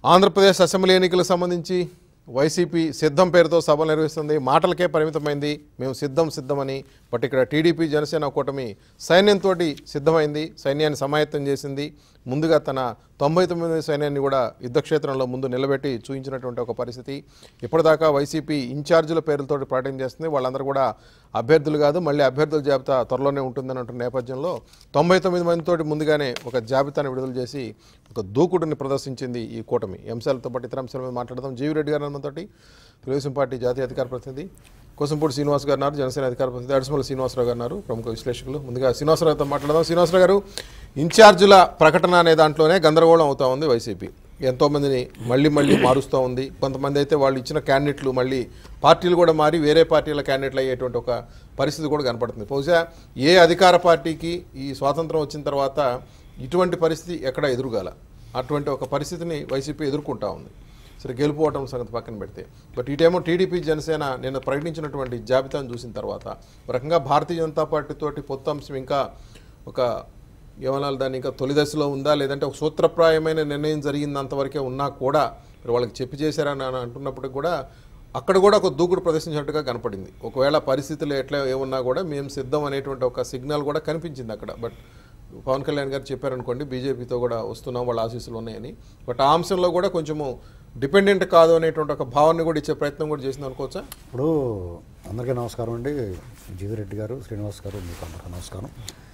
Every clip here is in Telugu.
ఆంధ్రప్రదేశ్ అసెంబ్లీ ఎన్నికలకు సంబంధించి వైసీపీ సిద్ధం పేరుతో సభలు నిర్వహిస్తుంది మాటలకే పరిమితమైంది మేము సిద్ధం సిద్ధమని బట్ ఇక్కడ టీడీపీ జనసేన కూటమి సైన్యంతో సిద్ధమైంది సైన్యాన్ని సమాయత్తం చేసింది ముందుగా తన తొంభై తొమ్మిది సైన్యాన్ని కూడా యుద్ధక్షేత్రంలో ముందు నిలబెట్టి చూపించినటువంటి ఒక పరిస్థితి ఇప్పటిదాకా వైసీపీ ఇన్ఛార్జీల పేర్లతో ప్రకటన చేస్తుంది వాళ్ళందరూ కూడా అభ్యర్థులు కాదు మళ్ళీ అభ్యర్థుల జాబితా త్వరలోనే ఉంటుందని అంటున్న నేపథ్యంలో తొంభై తొమ్మిది మందితోటి ముందుగానే ఒక జాబితాను విడుదల చేసి ఒక దూకుడుని ప్రదర్శించింది ఈ కూటమి ఈ అంశాలతో పాటు ఇతర అంశాల మీద మాట్లాడదాం జీవి రెడ్డి గారు మనతోటి తెలుగుదేశం పార్టీ జాతీయ అధికార ప్రతినిధి కోసంపూడి శ్రీనివాస్ గారు ఉన్నారు జనసేన అధికార ప్రతినిధి అడిసిమల శ్రీనివాసరావు గారు ఉన్నారు ప్రముఖ విశ్లేషకులు ముందుగా శ్రీనివాసరావుతో మాట్లాడదాం శ్రీనివాసరావు గారు ఇన్ఛార్జీల ప్రకటన అనే దాంట్లోనే గందరగోళం అవుతా ఉంది వైసీపీ ఎంతోమందిని మళ్ళీ మళ్ళీ మారుస్తూ ఉంది కొంతమంది అయితే వాళ్ళు ఇచ్చిన క్యాండిడేట్లు మళ్ళీ పార్టీలు కూడా మారి వేరే పార్టీల క్యాండిడేట్లు అయ్యేటువంటి ఒక పరిస్థితి కూడా కనపడుతుంది బహుశా ఏ అధికార పార్టీకి ఈ స్వాతంత్రం వచ్చిన తర్వాత ఇటువంటి పరిస్థితి ఎక్కడ ఎదురుగాల అటువంటి ఒక పరిస్థితిని వైసీపీ ఎదుర్కొంటా ఉంది సరే గెలుపోవటం సంగతి పక్కన పెడితే బట్ ఇటేమో టీడీపీ జనసేన నిన్న ప్రకటించినటువంటి జాబితాను చూసిన తర్వాత ఒక రకంగా భారతీయ జనతా పార్టీ తోటి పొత్తు అంశం ఇంకా ఒక ఏమనాలి దాన్ని ఇంకా తొలి దశలో ఉందా లేదంటే ఒక సూత్రప్రాయమైన నిర్ణయం జరిగిందంతవరకే ఉన్నా కూడా మరి వాళ్ళకి చెప్పి చేశారని అని అంటున్నప్పటికి కూడా అక్కడ కూడా ఒక దూకుడు ప్రదర్శించినట్టుగా కనపడింది ఒకవేళ పరిస్థితులు ఎట్లా ఏమున్నా కూడా మేము సిద్ధం అనేటువంటి ఒక సిగ్నల్ కూడా కనిపించింది అక్కడ బట్ పవన్ కళ్యాణ్ గారు చెప్పారనుకోండి బీజేపీతో కూడా వస్తున్నాం వాళ్ళ ఆశీస్సులు ఉన్నాయని బట్ ఆ అంశంలో కూడా కొంచెము డిపెండెంట్ కాదు అనేటువంటి ఒక భావాన్ని కూడా ఇచ్చే ప్రయత్నం కూడా చేసింది అనుకోవచ్చా ఇప్పుడు అందరికీ నమస్కారం అండి జీవిరెడ్డి గారు శ్రీనివాస్ గారు మీకు అందరికీ నమస్కారం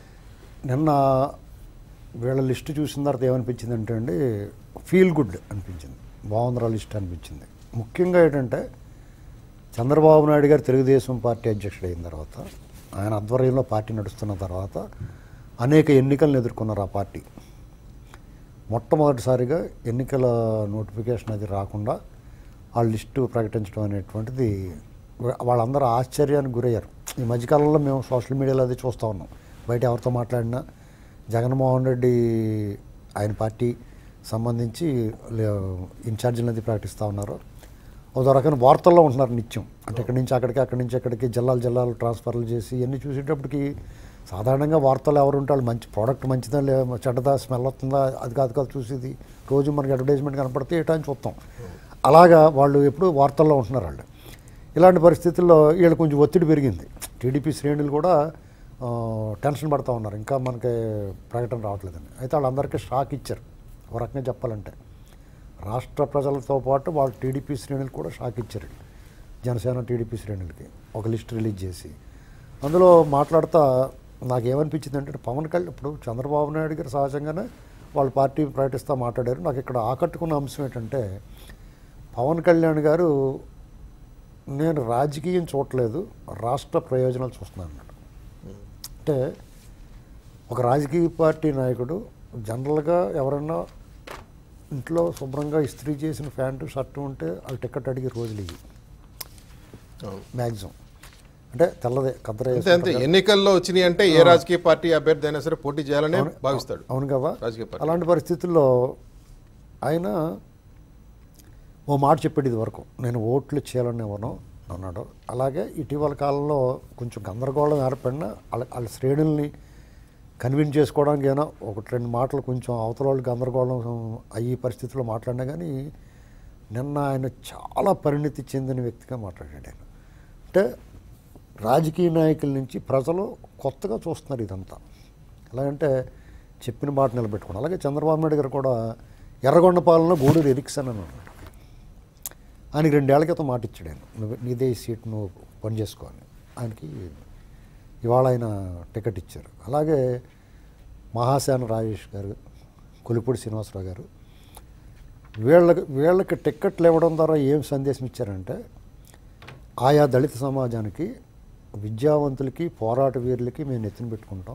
నిన్న వీళ్ళ లిస్ట్ చూసిన తర్వాత ఏమనిపించింది అంటే అండి ఫీల్ గుడ్ అనిపించింది బాగుందిరా లిస్ట్ అనిపించింది ముఖ్యంగా ఏంటంటే చంద్రబాబు నాయుడు గారు తెలుగుదేశం పార్టీ అధ్యక్షుడు అయిన తర్వాత ఆయన ఆధ్వర్యంలో పార్టీ నడుస్తున్న తర్వాత అనేక ఎన్నికలను ఎదుర్కొన్నారు ఆ పార్టీ మొట్టమొదటిసారిగా ఎన్నికల నోటిఫికేషన్ అది రాకుండా ఆ లిస్టు ప్రకటించడం అనేటువంటిది వా- వాళ్ళందరూ ఆశ్చర్యానికి గురయ్యారు ఈ మధ్యకాలంలో మేము సోషల్ మీడియాలో అది చూస్తూ ఉన్నాం బయట ఎవరితో మాట్లాడినా జగన్మోహన్ రెడ్డి ఆయన పార్టీ సంబంధించి లే- ఇన్ఛార్జీలు అది ప్రకటిస్తూ ఉన్నారు ఒక రకమైన వార్తల్లో ఉంటున్నారు నిత్యం అంటే ఇక్కడి నుంచి అక్కడికి అక్కడి నుంచి అక్కడికి జిల్లాలు జిల్లాలు ట్రాన్స్ఫర్లు చేసి ఇవన్నీ చూసేటప్పటికి సాధారణంగా వార్తలు ఎవరు ఉంటే వాళ్ళు మంచి ప్రోడక్ట్ మంచిదా లే చెడ్డదా స్మెల్ వస్తుందా అది కాదు కాదు చూసేది రోజు మనకి అడ్వర్టైజ్మెంట్ కనపడితే ఏటా అని చూస్తాం అలాగా వాళ్ళు ఎప్పుడు వార్తల్లో ఉంటున్నారు వాళ్ళు ఇలాంటి పరిస్థితుల్లో వీళ్ళు కొంచెం ఒత్తిడి పెరిగింది టీడీపీ శ్రేణులు కూడా ఆ, టెన్షన్ పడుతూ ఉన్నారు ఇంకా మనకి ప్రకటన రావట్లేదని అయితే వాళ్ళందరికీ షాక్ ఇచ్చారు ఒక రకంగా చెప్పాలంటే రాష్ట్ర ప్రజలతో పాటు వాళ్ళు టీడీపీ శ్రేణులు కూడా షాక్ ఇచ్చారు జనసేన టీడీపీ శ్రేణులకి ఒక లిస్ట్ రిలీజ్ చేసి అందులో మాట్లాడుతా నాకేమనిపించింది అంటే పవన్ కళ్యాణ్ ఇప్పుడు చంద్రబాబు నాయుడు గారు సహజంగానే వాళ్ళ పార్టీ ప్రకటిస్తూ మాట్లాడారు నాకు ఇక్కడ ఆకట్టుకున్న అంశం ఏంటంటే పవన్ కళ్యాణ్ గారు నేను రాజకీయం చూడట్లేదు రాష్ట్ర ప్రయోజనాలు చూస్తున్నాను అన్నాడు అంటే ఒక రాజకీయ పార్టీ నాయకుడు జనరల్గా ఎవరన్నా ఇంట్లో శుభ్రంగా ఇస్త్రీ చేసిన ప్యాంటు షర్టు ఉంటే వాళ్ళు టికెట్ అడిగి రోజులు ఇవి మ్యాక్సిమం అంటే తెల్లదే కద్దర అంతే అంతే ఎన్నికల్లో వచ్చినాయి అంటే ఏ రాజకీయ పార్టీ అభ్యర్థి అయినా సరే పోటీ చేయాలనే భావిస్తాడు అవును కదా రాజకీయ పార్టీ అలాంటి పరిస్థితుల్లో ఆయన ఓ మాట చెప్పాడు ఇది వరకు నేను ఓట్లు చేయాలని ఇవ్వను అన్నాడు అలాగే ఇటీవల కాలంలో కొంచెం గందరగోళం ఏర్పడిన వాళ్ళ వాళ్ళ శ్రేణుల్ని కన్విన్స్ చేసుకోవడానికి ఏమైనా ఒకటి రెండు మాటలు కొంచెం అవతల వాళ్ళు గందరగోళం అయ్యే పరిస్థితుల్లో మాట్లాడినా కానీ నిన్న ఆయన చాలా పరిణితి చెందిన వ్యక్తిగా మాట్లాడాడు ఆయన అంటే రాజకీయ నాయకుల నుంచి ప్రజలు కొత్తగా చూస్తున్నారు ఇదంతా ఎలాగంటే చెప్పిన మాట నిలబెట్టుకోండి అలాగే చంద్రబాబు నాయుడు గారు కూడా ఎర్రగొండపాలెంలో గూడూరు ఎరిక్సన్ అని ఉన్నాడు ఆయనకి రెండేళ్ల క్రితం మాట ఇచ్చాడు ఆయన నువ్వు నీదే ఈ సీట్ నువ్వు పని చేసుకో అని ఆయనకి ఇవాళ ఆయన టికెట్ ఇచ్చారు అలాగే మహాసేన రాజేష్ గారు కొలిపూడి శ్రీనివాసరావు గారు వీళ్ళకి వీళ్ళకి టిక్కెట్లు ఇవ్వడం ద్వారా ఏం సందేశం ఇచ్చారంటే ఆయా దళిత సమాజానికి విద్యావంతులకి పోరాట వీరులకి మేము నెత్తిన పెట్టుకుంటాం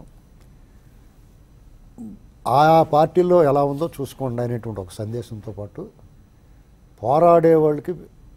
ఆయా పార్టీల్లో ఎలా ఉందో చూసుకోండి అనేటువంటి ఒక సందేశంతో పాటు పోరాడే వాళ్ళకి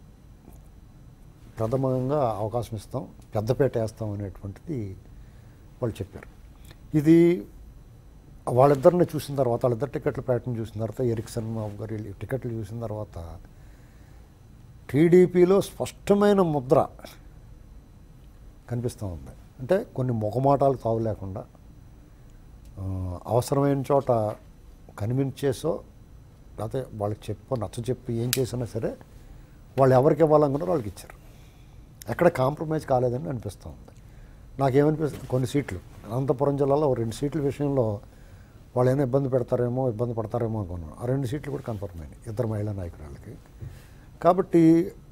ప్రథమంగా అవకాశం ఇస్తాం పెద్దపేట వేస్తాం అనేటువంటిది వాళ్ళు చెప్పారు ఇది వాళ్ళిద్దరిని చూసిన తర్వాత వాళ్ళిద్దరు టికెట్లు ప్రకటన చూసిన తర్వాత ఎరిక్సన్ బాబు గారు వీళ్ళు టికెట్లు చూసిన తర్వాత టీడీపీలో స్పష్టమైన ముద్ర కనిపిస్తూ ఉంది అంటే కొన్ని ముఖమాటాలు తావు లేకుండా ఆ, అవసరమైన చోట కన్విన్స్ చేసో లేకపోతే వాళ్ళకి చెప్పు నచ్చ చెప్పి ఏం చేసినా సరే వాళ్ళు ఎవరికి ఇవ్వాలనుకున్నారో వాళ్ళకి ఇచ్చారు ఎక్కడ కాంప్రమైజ్ కాలేదని అనిపిస్తూ ఉంది నాకేమనిపిస్తుంది కొన్ని సీట్లు అనంతపురం జిల్లాలో ఓ రెండు సీట్ల విషయంలో వాళ్ళు ఏమైనా ఇబ్బంది పెడతారేమో ఇబ్బంది పడతారేమో అనుకున్నాను ఆ రెండు సీట్లు కూడా కన్ఫర్మ్ అయినాయి ఇద్దరు మహిళా నాయకురాలకి కాబట్టి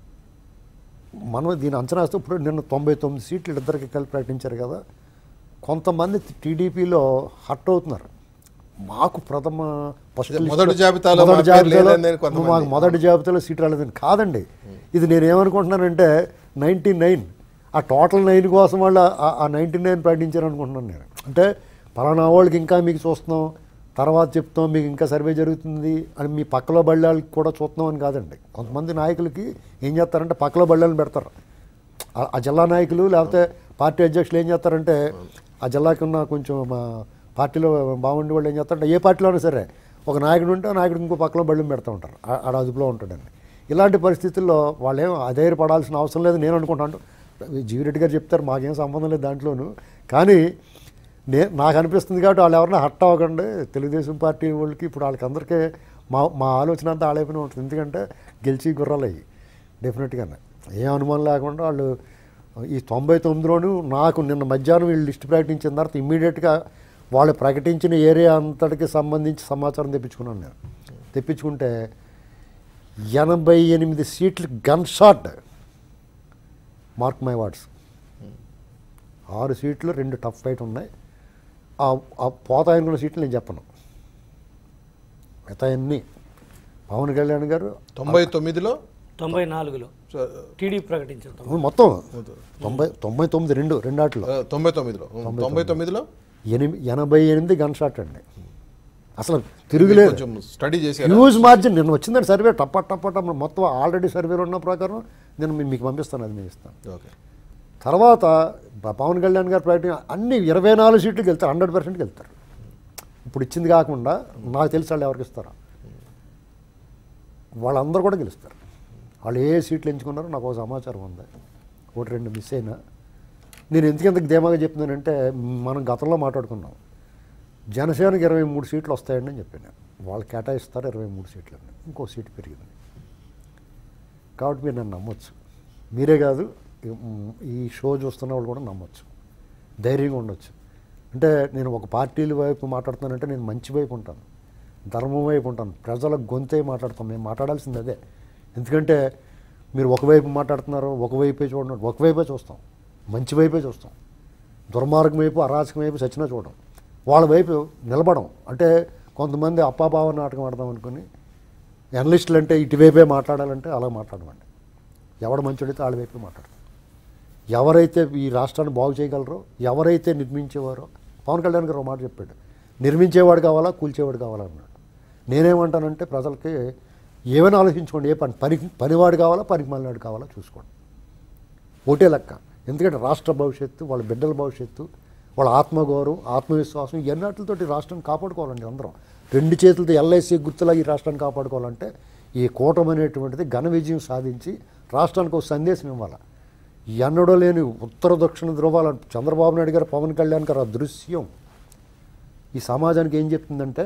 మనం దీని అంచనా వేస్తే ఇప్పుడు నిన్న తొంభై తొమ్మిది సీట్లు ఇద్దరికి కలిపి ప్రకటించారు కదా కొంతమంది టీడీపీలో హట్ అవుతున్నారు మాకు ప్రథమ ఫస్ట్ మొదటి లిస్టులో- జాబితాలో మొదటి మా పేరు జాబితాలో లేదని కొంతమంది. మాకు మొదటి జాబితాలో సీట్ రాలేదని కాదండి ఇది నేను ఏమనుకుంటున్నానంటే నైంటీ నైన్ ఆ టోటల్ నైన్ కోసం వాళ్ళు ఆ- ఆ నైంటీ నైన్ ప్రకటించారు అనుకుంటున్నాను నేను అంటే పలానా వాళ్ళకి ఇంకా మీకు చూస్తున్నాం తర్వాత చెప్తాం మీకు ఇంకా సర్వే జరుగుతుంది అని మీ పక్కలో బళ్ళాలకి కూడా చూస్తున్నాం అని కాదండి కొంతమంది నాయకులకి ఏం చేస్తారంటే పక్కలో బళ్ళాలను పెడతారు ఆ- ఆ జిల్లా నాయకులు లేకపోతే పార్టీ అధ్యక్షులు ఏం చేస్తారంటే ఆ జిల్లాకి ఉన్న కొంచెం మా పార్టీలో బాగుండి వాళ్ళు ఏం చేస్తారంటే ఏ పార్టీలోనే సరే ఒక నాయకుడు ఉంటే ఆ నాయకుడు ఇంకో పక్కలో బళ్ళు పెడతా ఉంటారు ఆ- ఆడ అదుపులో ఉంటాడండి ఇలాంటి పరిస్థితుల్లో వాళ్ళేం అధైర్యపడాల్సిన అవసరం లేదు నేను అనుకుంటాను జీవిరెడ్డి గారు చెప్తారు మాకేం సంబంధం లేదు దాంట్లోనూ కానీ నే నాకు అనిపిస్తుంది కాబట్టి వాళ్ళు ఎవరైనా హట్ అవ్వకండి తెలుగుదేశం పార్టీ వాళ్ళకి ఇప్పుడు వాళ్ళకి అందరికీ మా మా ఆలోచన అంతా ఆలైపోయిన ఉంటుంది ఎందుకంటే గెలిచి గుర్రాలు అయ్యి డెఫినెట్గానే ఏ అనుమానం లేకుండా వాళ్ళు ఈ తొంభై తొమ్మిదిలోనూ నాకు నిన్న మధ్యాహ్నం వీళ్ళు లిస్ట్ ప్రకటించిన తర్వాత ఇమ్మీడియట్గా వాళ్ళు ప్రకటించిన ఏరియా అంతటికి సంబంధించి సమాచారం తెప్పించుకున్నాను నేను తెప్పించుకుంటే ఎనభై ఎనిమిది సీట్లు gun shot mark my words ఆరు సీట్లు రెండు టఫ్ ఫైట్ ఉన్నాయి ఆ ఆ పోతాయనుకున్న సీట్లు నేను చెప్పను మిగతా అన్ని పవన్ కళ్యాణ్ గారు తొంభై తొమ్మిదిలో తొంభై నాలుగులో టీడీ ప్రకటించారు మొత్తం తొంభై తొంభై తొమ్మిది రెండు రెండు ఆటలు ఆ, తొంభై తొమ్మిదిలో తొంభై తొమ్మిదిలో ఎనిమిది ఎనభై ఎనిమిది గన్ షాట్ అండి అసలు తిరుగులేదు కొంచెం స్టడీ చేశారు హ్యూజ్ మార్జిన్ నిన్న వచ్చిందండి సర్వే టప్ప టప్ప టప్ప మొత్తం ఆల్రెడీ సర్వేలో ఉన్న ప్రకారం నేను మీ- మీకు పంపిస్తాను అది మీకు ఇస్తాను ఓకే తర్వాత ప- పవన్ కళ్యాణ్ గారు ప్రకటన అన్ని ఇరవై నాలుగు సీట్లకు వెళ్తారు హండ్రెడ్ పర్సెంట్కి వెళ్తారు ఇప్పుడు ఇచ్చింది కాకుండా నాకు తెలిసి వాళ్ళు ఎవరికి ఇస్తారో వాళ్ళందరూ కూడా గెలుస్తారు వాళ్ళు ఏ సీట్లు ఎంచుకున్నారో నాకు ఒక సమాచారం ఉంది ఒకటి రెండు మిస్ అయినా నేను ఎందుకు ఇంతకు ధీమాగా చెప్తున్నానంటే మనం గతంలో మాట్లాడుకున్నాం జనసేనకి ఇరవై మూడు సీట్లు వస్తాయండి అని చెప్పాను నేను వాళ్ళు కేటాయిస్తారు ఇరవై మూడు సీట్లు అని ఇంకో సీటు పెరిగింది కాబట్టి మీరు నన్ను నమ్మొచ్చు మీరే కాదు ఈ- ఈ షో చూస్తున్న వాళ్ళు కూడా నమ్మొచ్చు ధైర్యంగా ఉండొచ్చు అంటే నేను ఒక పార్టీల వైపు మాట్లాడుతున్నానంటే నేను మంచి వైపు ఉంటాను ధర్మం వైపు ఉంటాను ప్రజల గొంతే మాట్లాడతాం మేము మాట్లాడాల్సింది అదే ఎందుకంటే మీరు ఒకవైపు మాట్లాడుతున్నారు ఒకవైపే చూడండి ఒకవైపే చూస్తాం మంచి వైపే చూస్తాం దుర్మార్గం వైపు అరాచకం వైపు సచ్చినా చూడం వాళ్ళ వైపు నిలబడం అంటే కొంతమంది అప్పాభావ నాటకం ఆడదాం అనుకుని ఎనలిస్టులు అంటే ఇటువైపే మాట్లాడాలంటే అలా మాట్లాడమండి ఎవడు మంచోడైతే వాళ్ళ వైపే మాట్లాడతాం ఎవరైతే ఈ రాష్ట్రాన్ని బాగు చేయగలరో ఎవరైతే నిర్మించేవారో పవన్ కళ్యాణ్ గారు ఒక మాట చెప్పాడు నిర్మించేవాడు కావాలా కూల్చేవాడు కావాలా అన్నాడు నేనేమంటానంటే ప్రజలకి ఏమైనా ఆలోచించుకోండి ఏ పని పని పనివాడు కావాలా పనికి మాలినాడు కావాలా చూసుకోండి ఒకటే లెక్క ఎందుకంటే రాష్ట్ర భవిష్యత్తు వాళ్ళ బిడ్డల భవిష్యత్తు వాళ్ళ ఆత్మగౌరవం ఆత్మవిశ్వాసం ఇవన్నిటితోటి రాష్ట్రాన్ని కాపాడుకోవాలండి అందరం రెండు చేతులతో ఎల్ఐసి గుర్తులా ఈ రాష్ట్రాన్ని కాపాడుకోవాలంటే ఈ కూటమి అనేటువంటిది ఘన విజయం సాధించి రాష్ట్రానికి ఒక సందేశం ఇవ్వాలి ఎన్నడో లేని ఉత్తర దక్షిణ ధృవాల చంద్రబాబు నాయుడు గారు పవన్ కళ్యాణ్ గారు ఆ దృశ్యం ఈ సమాజానికి ఏం చెప్తుందంటే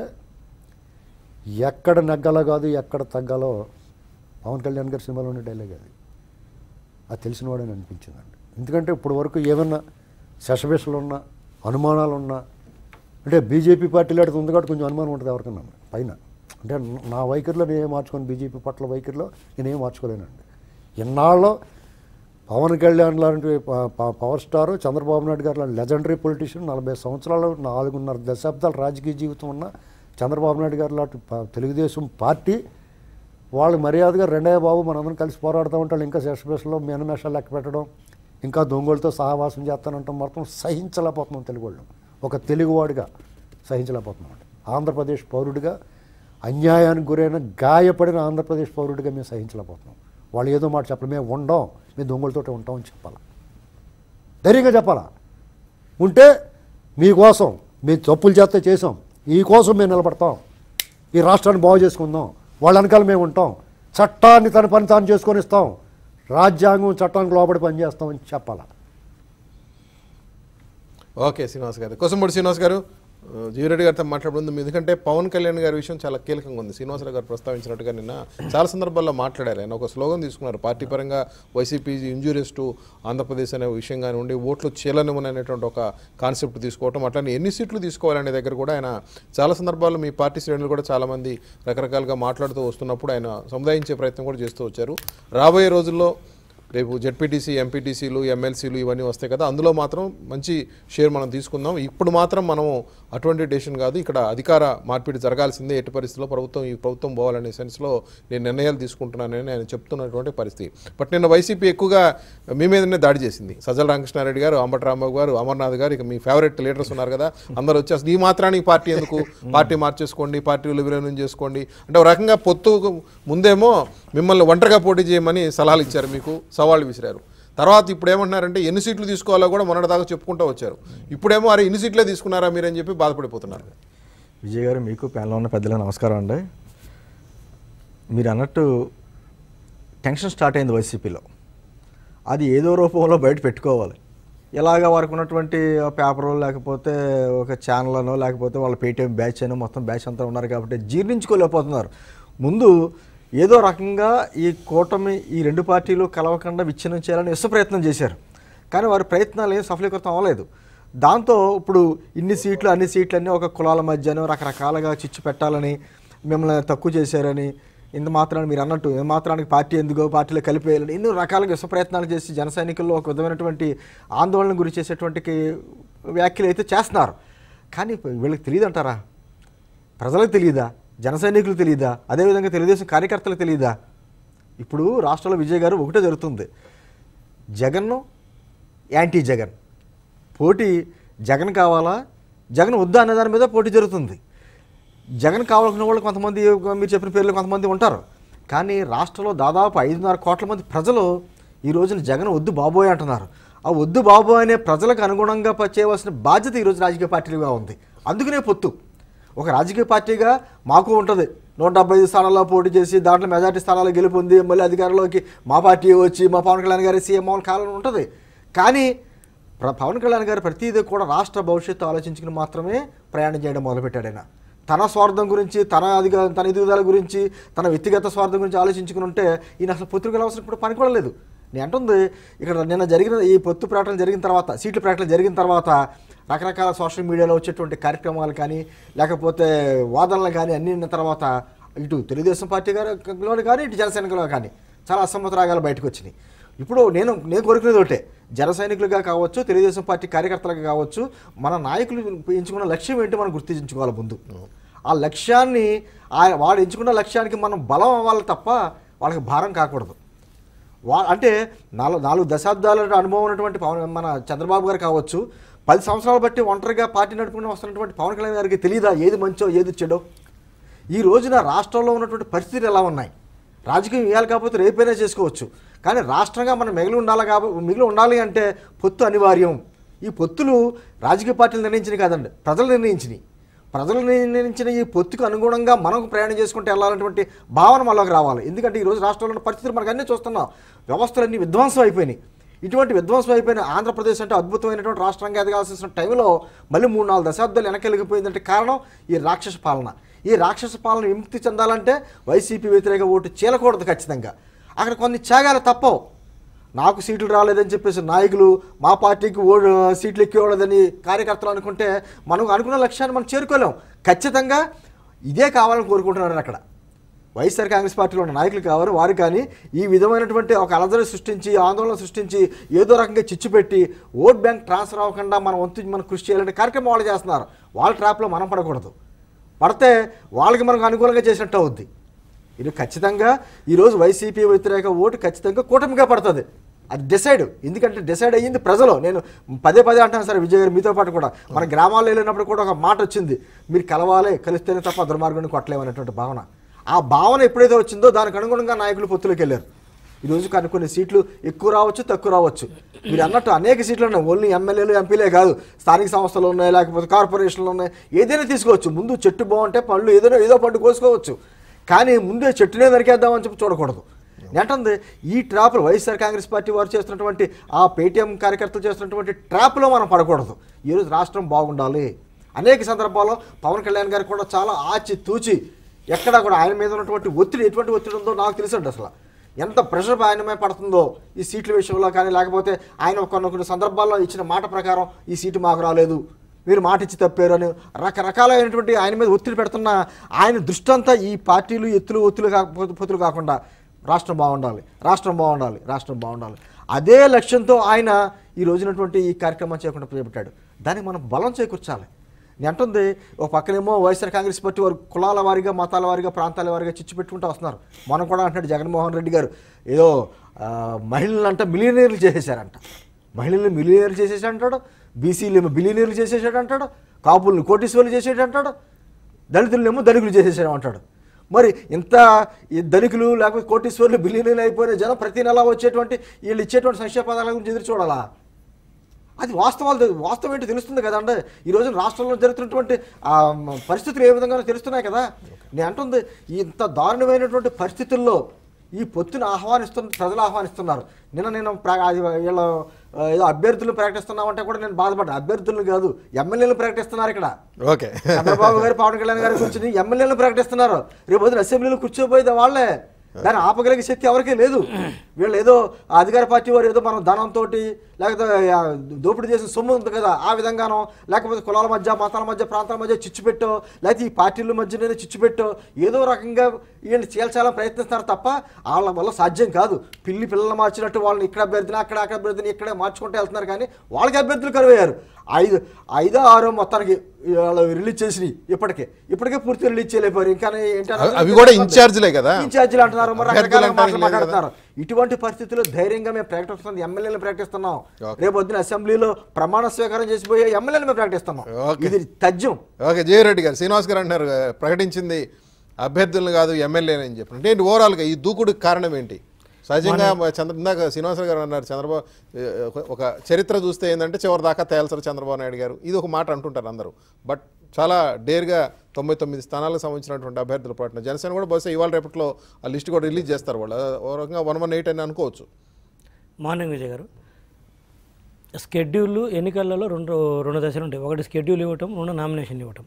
ఎక్కడ నెగ్గాలో కాదు ఎక్కడ తగ్గాలో పవన్ కళ్యాణ్ గారి సినిమాలోనే డైలాగ్ అది అది తెలిసిన వాడని అనిపించిందండి ఎందుకంటే ఇప్పుడు వరకు ఏమన్నా శశబేషలు ఉన్నా అనుమానాలు ఉన్నా అంటే బీజేపీ పార్టీలో అడిగి ఉంది కాబట్టి కొంచెం అనుమానం ఉంటుంది ఎవరికన్నా పైన అంటే నా వైఖరిలో నేనేం మార్చుకోను బీజేపీ పట్ల వైఖరిలో నేనేం మార్చుకోలేనండి ఇన్నాళ్ళు పవన్ కళ్యాణ్ లాంటి ప- ప- పవర్ స్టార్ చంద్రబాబు నాయుడు గారు లాంటి లెజెండరీ పొలిటీషియన్ నలభై సంవత్సరాలు నాలుగున్నర దశాబ్దాల రాజకీయ జీవితం ఉన్న చంద్రబాబు నాయుడు గారు లాంటి ప- తెలుగుదేశం పార్టీ వాళ్ళు మర్యాదగా రెండయ్య బాబు మనందరం కలిసి పోరాడుతూ ఉంటారు ఇంకా శేషభేషలో మేనమేషాలు లెక్క పెట్టడం ఇంకా దొంగలతో సహవాసం చేస్తానంటాం మొత్తం సహించలేకపోతున్నాం తెలుగు వాళ్ళు ఒక తెలుగువాడిగా సహించలేకపోతున్నాం ఆంధ్రప్రదేశ్ పౌరుడిగా అన్యాయానికి గురైన గాయపడిన ఆంధ్రప్రదేశ్ పౌరుడిగా మేము సహించలేకపోతున్నాం వాళ్ళు ఏదో మాట చెప్పాలి మేము ఉండం మేము దొంగలతోటే ఉంటామని చెప్పాలి ధైర్యంగా చెప్పాలా ఉంటే మీకోసం మేము తప్పులు చేస్తే చేసాం ఈ కోసం మేము నిలబడతాం ఈ రాష్ట్రాన్ని బాగు చేసుకుందాం వాళ్ళ వెనకాల మేము ఉంటాం చట్టాన్ని తన పని తాను చేసుకొని ఇస్తాం రాజ్యాంగం చట్టానికి లోబడి పనిచేస్తామని చెప్పాలా ఓకే శ్రీనివాస్ గారు కోసంపూడి శ్రీనివాస్ గారు ఆ, జీవిరెడ్డి గారితో మాట్లాడుతుంది ఎందుకంటే పవన్ కళ్యాణ్ గారి విషయం చాలా కీలకంగా ఉంది శ్రీనివాసరావు గారు ప్రస్తావించినట్టుగా నిన్న చాలా సందర్భాల్లో మాట్లాడారు ఆయన ఒక స్లోగన్ తీసుకున్నారు పార్టీ పరంగా వైసీపీ ఇంజూరియస్ టు ఆంధ్రప్రదేశ్ అనే విషయం కానివ్వండి ఓట్లు చీలనివ్వని అనేటువంటి ఒక కాన్సెప్ట్ తీసుకోవటం అట్లనే ఎన్ని సీట్లు తీసుకోవాలనే దగ్గర కూడా ఆయన చాలా సందర్భాల్లో మీ పార్టీ శ్రేణులు కూడా చాలామంది రకరకాలుగా మాట్లాడుతూ వస్తున్నప్పుడు ఆయన సముదాయించే ప్రయత్నం కూడా చేస్తూ వచ్చారు రాబోయే రోజుల్లో రేపు జెడ్పీటీసీ ఎంపీటీసీలు ఎమ్మెల్సీలు ఇవన్నీ వస్తాయి కదా అందులో మాత్రం మంచి షేర్ మనం తీసుకుందాం ఇప్పుడు మాత్రం మనం అటువంటి డెసిషన్ కాదు ఇక్కడ అధికార మార్పిడి జరగాల్సిందే ఎట్టి పరిస్థితుల్లో ప్రభుత్వం ఈ ప్రభుత్వం పోవాలనే సెన్స్లో నేను నిర్ణయాలు తీసుకుంటున్నానని ఆయన చెప్తున్నటువంటి పరిస్థితి బట్ నిన్న వైసీపీ ఎక్కువగా మీ మీదనే దాడి చేసింది సజ్జల రామకృష్ణారెడ్డి గారు అంబటి రాంబాబు గారు అమర్నాథ్ గారు ఇక మీ ఫేవరెట్ లీడర్స్ ఉన్నారు కదా అందరూ వచ్చి అసలు ఈ మాత్రానికి పార్టీ ఎందుకు పార్టీ మార్చేసుకోండి పార్టీ విలీనం చేసుకోండి అంటే ఒక రకంగా పొత్తు ముందేమో మిమ్మల్ని ఒంటరిగా పోటీ చేయమని సలహాలు ఇచ్చారు మీకు సవాళ్ళు విసిరారు తర్వాత ఇప్పుడు ఏమంటున్నారంటే ఎన్ని సీట్లు తీసుకోవాలో కూడా మొన్నటిదాకా చెప్పుకుంటూ వచ్చారు ఇప్పుడేమో అరే ఇన్ని సీట్లే తీసుకున్నారా మీరని చెప్పి బాధపడిపోతున్నారు విజయ్ గారు మీకు ప్యానెల్లో ఉన్న పెద్దలకు నమస్కారం అండి మీరు అన్నట్టు టెన్షన్ స్టార్ట్ అయింది వైసీపీలో అది ఏదో రూపంలో బయట పెట్టుకోవాలి ఎలాగ వారికి ఉన్నటువంటి పేపర్ లేకపోతే ఒక ఛానల్ అనో లేకపోతే వాళ్ళ పేటీఎం బ్యాచ్ అనో మొత్తం బ్యాచ్ అంతా ఉన్నారు కాబట్టి జీర్ణించుకోలేకపోతున్నారు ముందు ఏదో రకంగా ఈ కూటమి ఈ రెండు పార్టీలు కలవకుండా విచ్ఛిన్నం చేయాలని విశ్వ ప్రయత్నం చేశారు కానీ వారి ప్రయత్నాలు ఏం సఫలీకృతం అవ్వలేదు దాంతో ఇప్పుడు ఇన్ని సీట్లు అన్ని సీట్లు అన్నీ ఒక కులాల మధ్యనో రకరకాలుగా చిచ్చు పెట్టాలని మిమ్మల్ని తక్కువ చేశారని ఇంత మాత్రాన్ని మీరు అన్నట్టు ఏ మాత్రానికి పార్టీ ఎందుకో పార్టీలో కలిపేయాలని ఎన్నో రకాలుగా విశ్వ ప్రయత్నాలు చేసి జన సైనికుల్లో ఒక విధమైనటువంటి ఆందోళన గురి చేసేటువంటి వ్యాఖ్యలు అయితే చేస్తున్నారు కానీ వీళ్ళకి తెలియదు అంటారా ప్రజలకు తెలియదా జన సైనికులు తెలియదా అదేవిధంగా తెలుగుదేశం కార్యకర్తలకు తెలియదా ఇప్పుడు రాష్ట్రంలో విజయ్ గారు ఒకటే జరుగుతుంది జగన్ను యాంటీ జగన్ పోటీ జగన్ కావాలా జగన్ వద్దా అనే దాని మీద పోటీ జరుగుతుంది జగన్ కావాల్సిన వాళ్ళు కొంతమంది మీరు చెప్పిన పేర్లు కొంతమంది ఉంటారు కానీ రాష్ట్రంలో దాదాపు ఐదున్నర కోట్ల మంది ప్రజలు ఈ రోజున జగన్ వద్దు బాబోయ్ అంటున్నారు ఆ వద్దు బాబోయ్ అనే ప్రజలకు అనుగుణంగా ప- చేయవలసిన బాధ్యత ఈరోజు రాజకీయ పార్టీలుగా ఉంది అందుకనే పొత్తు ఒక రాజకీయ పార్టీగా మాకు ఉంటుంది నూట డెబ్బై ఐదు స్థానాల్లో పోటీ చేసి దాంట్లో మెజార్టీ స్థానాలు గెలుపొంది మళ్ళీ అధికారంలోకి మా పార్టీ వచ్చి మా పవన్ కళ్యాణ్ గారి సీఎం అవ్వాలని కాలం ఉంటుంది కానీ ప్ర- పవన్ కళ్యాణ్ గారు ప్రతిదీ కూడా రాష్ట్ర భవిష్యత్తు ఆలోచించుకుని మాత్రమే ప్రయాణం చేయడం మొదలుపెట్టాడు ఆయన తన స్వార్థం గురించి తన అధిక తన ఎదుగుదల గురించి తన వ్యక్తిగత స్వార్థం గురించి ఆలోచించుకుని ఉంటే ఈయన అసలు పొత్తుకల అవసరం ఇప్పుడు పనికొడలేదు నేను అంటుంది ఇక్కడ నిన్న జరిగిన ఈ పొత్తు ప్రకటన జరిగిన తర్వాత సీట్ల ప్రకటన జరిగిన తర్వాత రకరకాల సోషల్ మీడియాలో వచ్చేటువంటి కార్యక్రమాలు కానీ లేకపోతే వాదనలు కానీ అన్ని విన్న తర్వాత ఇటు తెలుగుదేశం పార్టీ గారిలో కానీ ఇటు జనసేనలో కానీ చాలా అసమ్మత రాగాలు బయటకు వచ్చినాయి ఇప్పుడు నేను నేను కోరుకునేది ఒకటే జన సైనికులుగా కావచ్చు తెలుగుదేశం పార్టీ కార్యకర్తలుగా కావచ్చు మన నాయకులు ఎంచుకున్న లక్ష్యం ఏంటి మనం గుర్తించుకోవాలి ముందు ఆ లక్ష్యాన్ని ఆ వాడు ఎంచుకున్న లక్ష్యానికి మనం బలం అవ్వాలి తప్ప వాళ్ళకి భారం కాకూడదు వా అంటే నాలుగు నాలుగు దశాబ్దాల అనుభవం ఉన్నటువంటి పవన్ మన చంద్రబాబు గారు కావచ్చు పది సంవత్సరాలు బట్టి ఒంటరిగా పార్టీ నడుపుకుని వస్తున్నటువంటి పవన్ కళ్యాణ్ గారికి తెలియదా ఏది మంచో ఏది చెడో ఈ రోజున రాష్ట్రంలో ఉన్నటువంటి పరిస్థితులు ఎలా ఉన్నాయి రాజకీయం ఇవ్వాలి కాకపోతే రేపైనా చేసుకోవచ్చు కానీ రాష్ట్రంగా మనం మిగిలి ఉండాలి కాబట్టి మిగిలి ఉండాలి అంటే పొత్తు అనివార్యం ఈ పొత్తులు రాజకీయ పార్టీలు నిర్ణయించినవి కాదండి ప్రజలు నిర్ణయించినవి ప్రజలు నిర్ణయించిన ఈ పొత్తుకు అనుగుణంగా మనం ప్రయాణం చేసుకుంటే వెళ్ళాలన్నటువంటి భావన మనలోకి రావాలి ఎందుకంటే ఈ రోజు రాష్ట్రంలో ఉన్న పరిస్థితులు మనకు అన్నీ చూస్తున్నాం వ్యవస్థలన్నీ విధ్వంసం అయిపోయినాయి ఇటువంటి విధ్వంసం అయిపోయిన ఆంధ్రప్రదేశ్ అంటే అద్భుతమైనటువంటి రాష్ట్రంగా ఎదగాల్సిన టైంలో మళ్ళీ మూడు నాలుగు దశాబ్దాలు వెనకెళ్ళిపోయిందంటే కారణం ఈ రాక్షస పాలన ఈ రాక్షస పాలన విముక్తి చెందాలంటే వైసీపీ వ్యతిరేక ఓటు చీలకూడదు ఖచ్చితంగా అక్కడ కొన్ని త్యాగాలు తప్పవు నాకు సీట్లు రాలేదని చెప్పేసి నాయకులు మా పార్టీకి ఓ సీట్లు ఎక్కివ్వలేదని కార్యకర్తలు అనుకుంటే మనం అనుకున్న లక్ష్యాన్ని మనం చేరుకోలేం ఖచ్చితంగా ఇదే కావాలని కోరుకుంటున్నారు అక్కడ వైఎస్ఆర్ కాంగ్రెస్ పార్టీలో ఉన్న నాయకులు కావాలి వారు కానీ ఈ విధమైనటువంటి ఒక అలజడి సృష్టించి ఆందోళన సృష్టించి ఏదో రకంగా చిచ్చు పెట్టి ఓట్ బ్యాంక్ ట్రాన్స్ఫర్ అవ్వకుండా మనం వంతు మనం కృషి చేయాలంటే కార్యక్రమం వాళ్ళు చేస్తున్నారు వాళ్ళ ట్రాప్లో మనం పడకూడదు పడితే వాళ్ళకి మనకు అనుకూలంగా చేసినట్టు అవుద్ది ఇది ఖచ్చితంగా ఈరోజు వైసీపీ వ్యతిరేక ఓటు ఖచ్చితంగా కూటమిగా పడుతుంది అది డిసైడ్ ఎందుకంటే డిసైడ్ అయ్యింది ప్రజలు నేను పదే పదే అంటాను సార్ విజయ్ గారు మీతో పాటు కూడా మన గ్రామాల్లో వెళ్ళినప్పుడు కూడా ఒక మాట వచ్చింది మీరు కలవాలి కలిస్తేనే తప్ప దుర్మార్గాన్ని కొట్టలేమనేటువంటి భావన ఆ భావన ఎప్పుడైతే వచ్చిందో దానికి అనుగుణంగా నాయకులు పొత్తులోకి వెళ్ళారు ఈరోజు కానీ కొన్ని సీట్లు ఎక్కువ రావచ్చు తక్కువ రావచ్చు మీరు అన్నట్టు అనేక సీట్లు ఉన్నాయి ఓన్లీ ఎమ్మెల్యేలు ఎంపీలే కాదు స్థానిక సంస్థలు ఉన్నాయి లేకపోతే కార్పొరేషన్లు ఉన్నాయి ఏదైనా తీసుకోవచ్చు ముందు చెట్టు బాగుంటే పళ్ళు ఏదైనా ఏదో పండు కోసుకోవచ్చు కానీ ముందే చెట్టునే నరికేద్దామని చెప్పి చూడకూడదు ఏంటంది ఈ ట్రాప్లు వైఎస్ఆర్ కాంగ్రెస్ పార్టీ వారు చేస్తున్నటువంటి ఆ పేటీఎం కార్యకర్తలు చేస్తున్నటువంటి ట్రాప్లో మనం పడకూడదు ఈరోజు రాష్ట్రం బాగుండాలి అనేక సందర్భాల్లో పవన్ కళ్యాణ్ గారు కూడా చాలా ఆచి తూచి ఎక్కడ కూడా ఆయన మీద ఉన్నటువంటి ఒత్తిడి ఎటువంటి ఒత్తిడి ఉందో నాకు తెలిసండి అసలు ఎంత ప్రెషర్ ఆయన మీద పడుతుందో ఈ సీట్ల విషయంలో కానీ లేకపోతే ఆయన కొన్ని కొన్ని సందర్భాల్లో ఇచ్చిన మాట ప్రకారం ఈ సీటు మాకు రాలేదు మీరు మాట ఇచ్చి తప్పారు అని రకరకాలైనటువంటి ఆయన మీద ఒత్తిడి పెడుతున్న ఆయన దృష్టి అంతా ఈ పార్టీలు ఎత్తులు ఒత్తులు కాకపోతే పొత్తులు కాకుండా రాష్ట్రం బాగుండాలి రాష్ట్రం బాగుండాలి రాష్ట్రం బాగుండాలి అదే లక్ష్యంతో ఆయన ఈ రోజునటువంటి ఈ కార్యక్రమం చేయకుండా చేపట్టాడు దానికి మనం బలం చేకూర్చాలి నేను అంటుంది ఒక పక్కనేమో వైఎస్ఆర్ కాంగ్రెస్ పార్టీ వారు కులాల వారిగా మతాల వారిగా ప్రాంతాల వారిగా చిచ్చు పెట్టుకుంటూ వస్తున్నారు మనం కూడా అంటున్నాడు జగన్మోహన్ రెడ్డి గారు ఏదో ఆ, మహిళలను అంట మిలియనీర్లు చేసేసారంట మహిళల్ని మిలియనీర్లు చేసేసి అంటాడు బీసీలు ఏమో బిలియనీర్లు చేసేసాడు అంటాడు కాపుల్ని కోటీశ్వర్లు చేసేటి అంటాడు దళితులనేమో ధనికులు చేసేసాడు అంటాడు మరి ఇంత ఈ ధనికులు లేకపోతే కోటీశ్వర్లు బిలియనీర్లు అయిపోయిన జనం ప్రతి నెల వచ్చేటువంటి వీళ్ళు ఇచ్చేటువంటి సంక్షేమ పదాల గురించి ఎదురు చూడాలా అది వాస్తవాలు తెలు- వాస్తవం ఏంటో తెలుస్తుంది కదండి ఈ రోజు రాష్ట్రంలో జరుగుతున్నటువంటి ఆ, మ, పరిస్థితులు ఏ విధంగా తెలుస్తున్నాయి కదా నేను అంటుంది ఇంత దారుణమైనటువంటి పరిస్థితుల్లో ఈ పొత్తుని ఆహ్వానిస్తున్న ప్రజలు ఆహ్వానిస్తున్నారు నిన్న నేను ప్రా- అది వీళ్ళ ఆ, ఏదో అభ్యర్థులు ప్రకటిస్తున్నామంటే కూడా నేను బాధపడ్డా అభ్యర్థులు కాదు ఎమ్మెల్యేలు ప్రకటిస్తున్నారు ఇక్కడ ఓకే చంద్రబాబు గారు పవన్ కళ్యాణ్ గారి కూర్చుని ఎమ్మెల్యేలు ప్రకటిస్తున్నారు రేపు పొద్దున అసెంబ్లీలో కూర్చోపోయేది వాళ్ళే దాన్ని ఆపగలిగే శక్తి ఎవరికీ లేదు వీళ్ళు ఏదో ఆ అధికార పార్టీ వారు ఏదో మనం ధనంతో లేకపోతే ఆ, దోపిడీ చేసిన సొమ్ము ఉంది కదా ఆ విధంగానో లేకపోతే కులాల మధ్య మతాల మధ్య ప్రాంతాల మధ్య చిచ్చు పెట్టో లేకపోతే ఈ పార్టీల మధ్యనే చిచ్చు పెట్టో ఏదో రకంగా వీళ్ళు చేల్చాలని ప్రయత్నిస్తున్నారు తప్ప వాళ్ళ వల్ల సాధ్యం కాదు పిల్లి పిల్లలు మార్చినట్టు వాళ్ళని ఇక్కడ అభ్యర్థిని అక్కడ అక్కడ అభ్యర్థిని ఇక్కడే మార్చుకుంటూ వెళ్తున్నారు కానీ వాళ్ళకి అభ్యర్థులు కరువయ్యారు ఐదు ఐదో ఆరో మొత్తానికి వాళ్ళు రిలీజ్ చేసి ఇప్పటికే ఇప్పటికే పూర్తిగా రిలీజ్ చేయలేపారు ఇంకా ఏంటంటే అవి- అవి కూడా ఇన్ఛార్జీలే కదా ఇన్ఛార్జీలు అంటున్నారు మరి అభ్యర్థులు రకరకాల అంటానికి మాటలు లేదు కదా. మాట్లాడుతున్నారు ఇటువంటి పరిస్థితుల్లో ధైర్యంగా మేము ప్రకటిస్తున్నాం ఎమ్మెల్యేలు ప్రకటిస్తున్నాం ఓకే. రేపు పొద్దున అసెంబ్లీలో ప్రమాణ స్వీకారం చేసిపోయే ఎమ్మెల్యేలు మేము ప్రకటిస్తున్నాం ఓకే. ఇది తథ్యం ఓకే జయరెడ్డి గారు శ్రీనివాస్ గారు అంటున్నారు ఆ, ప్రకటించింది అభ్యర్థులను కాదు ఎమ్మెల్యేని అని చెప్పి అంటే ఏంటి ఓవరాల్గా ఈ దూకుడుకి కారణం ఏంటి సహజంగా చంద్ర ఇందాక శ్రీనివాసరావు గారు అన్నారు చంద్రబాబు ఏ, ఒక- ఒక చరిత్ర చూస్తే ఏంటంటే చివరి దాకా తేల్సరు చంద్రబాబు నాయుడు గారు ఇది ఒక మాట అంటుంటారు అందరూ బట్ చాలా డేర్గా తొంభై తొమ్మిది స్థానాలకు సంబంధించినటువంటి అభ్యర్థులు పట్టిన జనసేన కూడా బహుశా ఇవాళ రేపట్లో ఆ లిస్ట్ కూడా రిలీజ్ చేస్తారు వాళ్ళు ఓ రకంగా వన్ వన్ ఎయిట్ అని అనుకోవచ్చు మార్నింగ్ విజయ్ గారు స్కెడ్యూల్ ఎన్నికలలో రెండు రెండు దశలు ఉంటాయి ఒకటి స్కెడ్యూల్ ఇవ్వటం రెండు నామినేషన్ ఇవ్వటం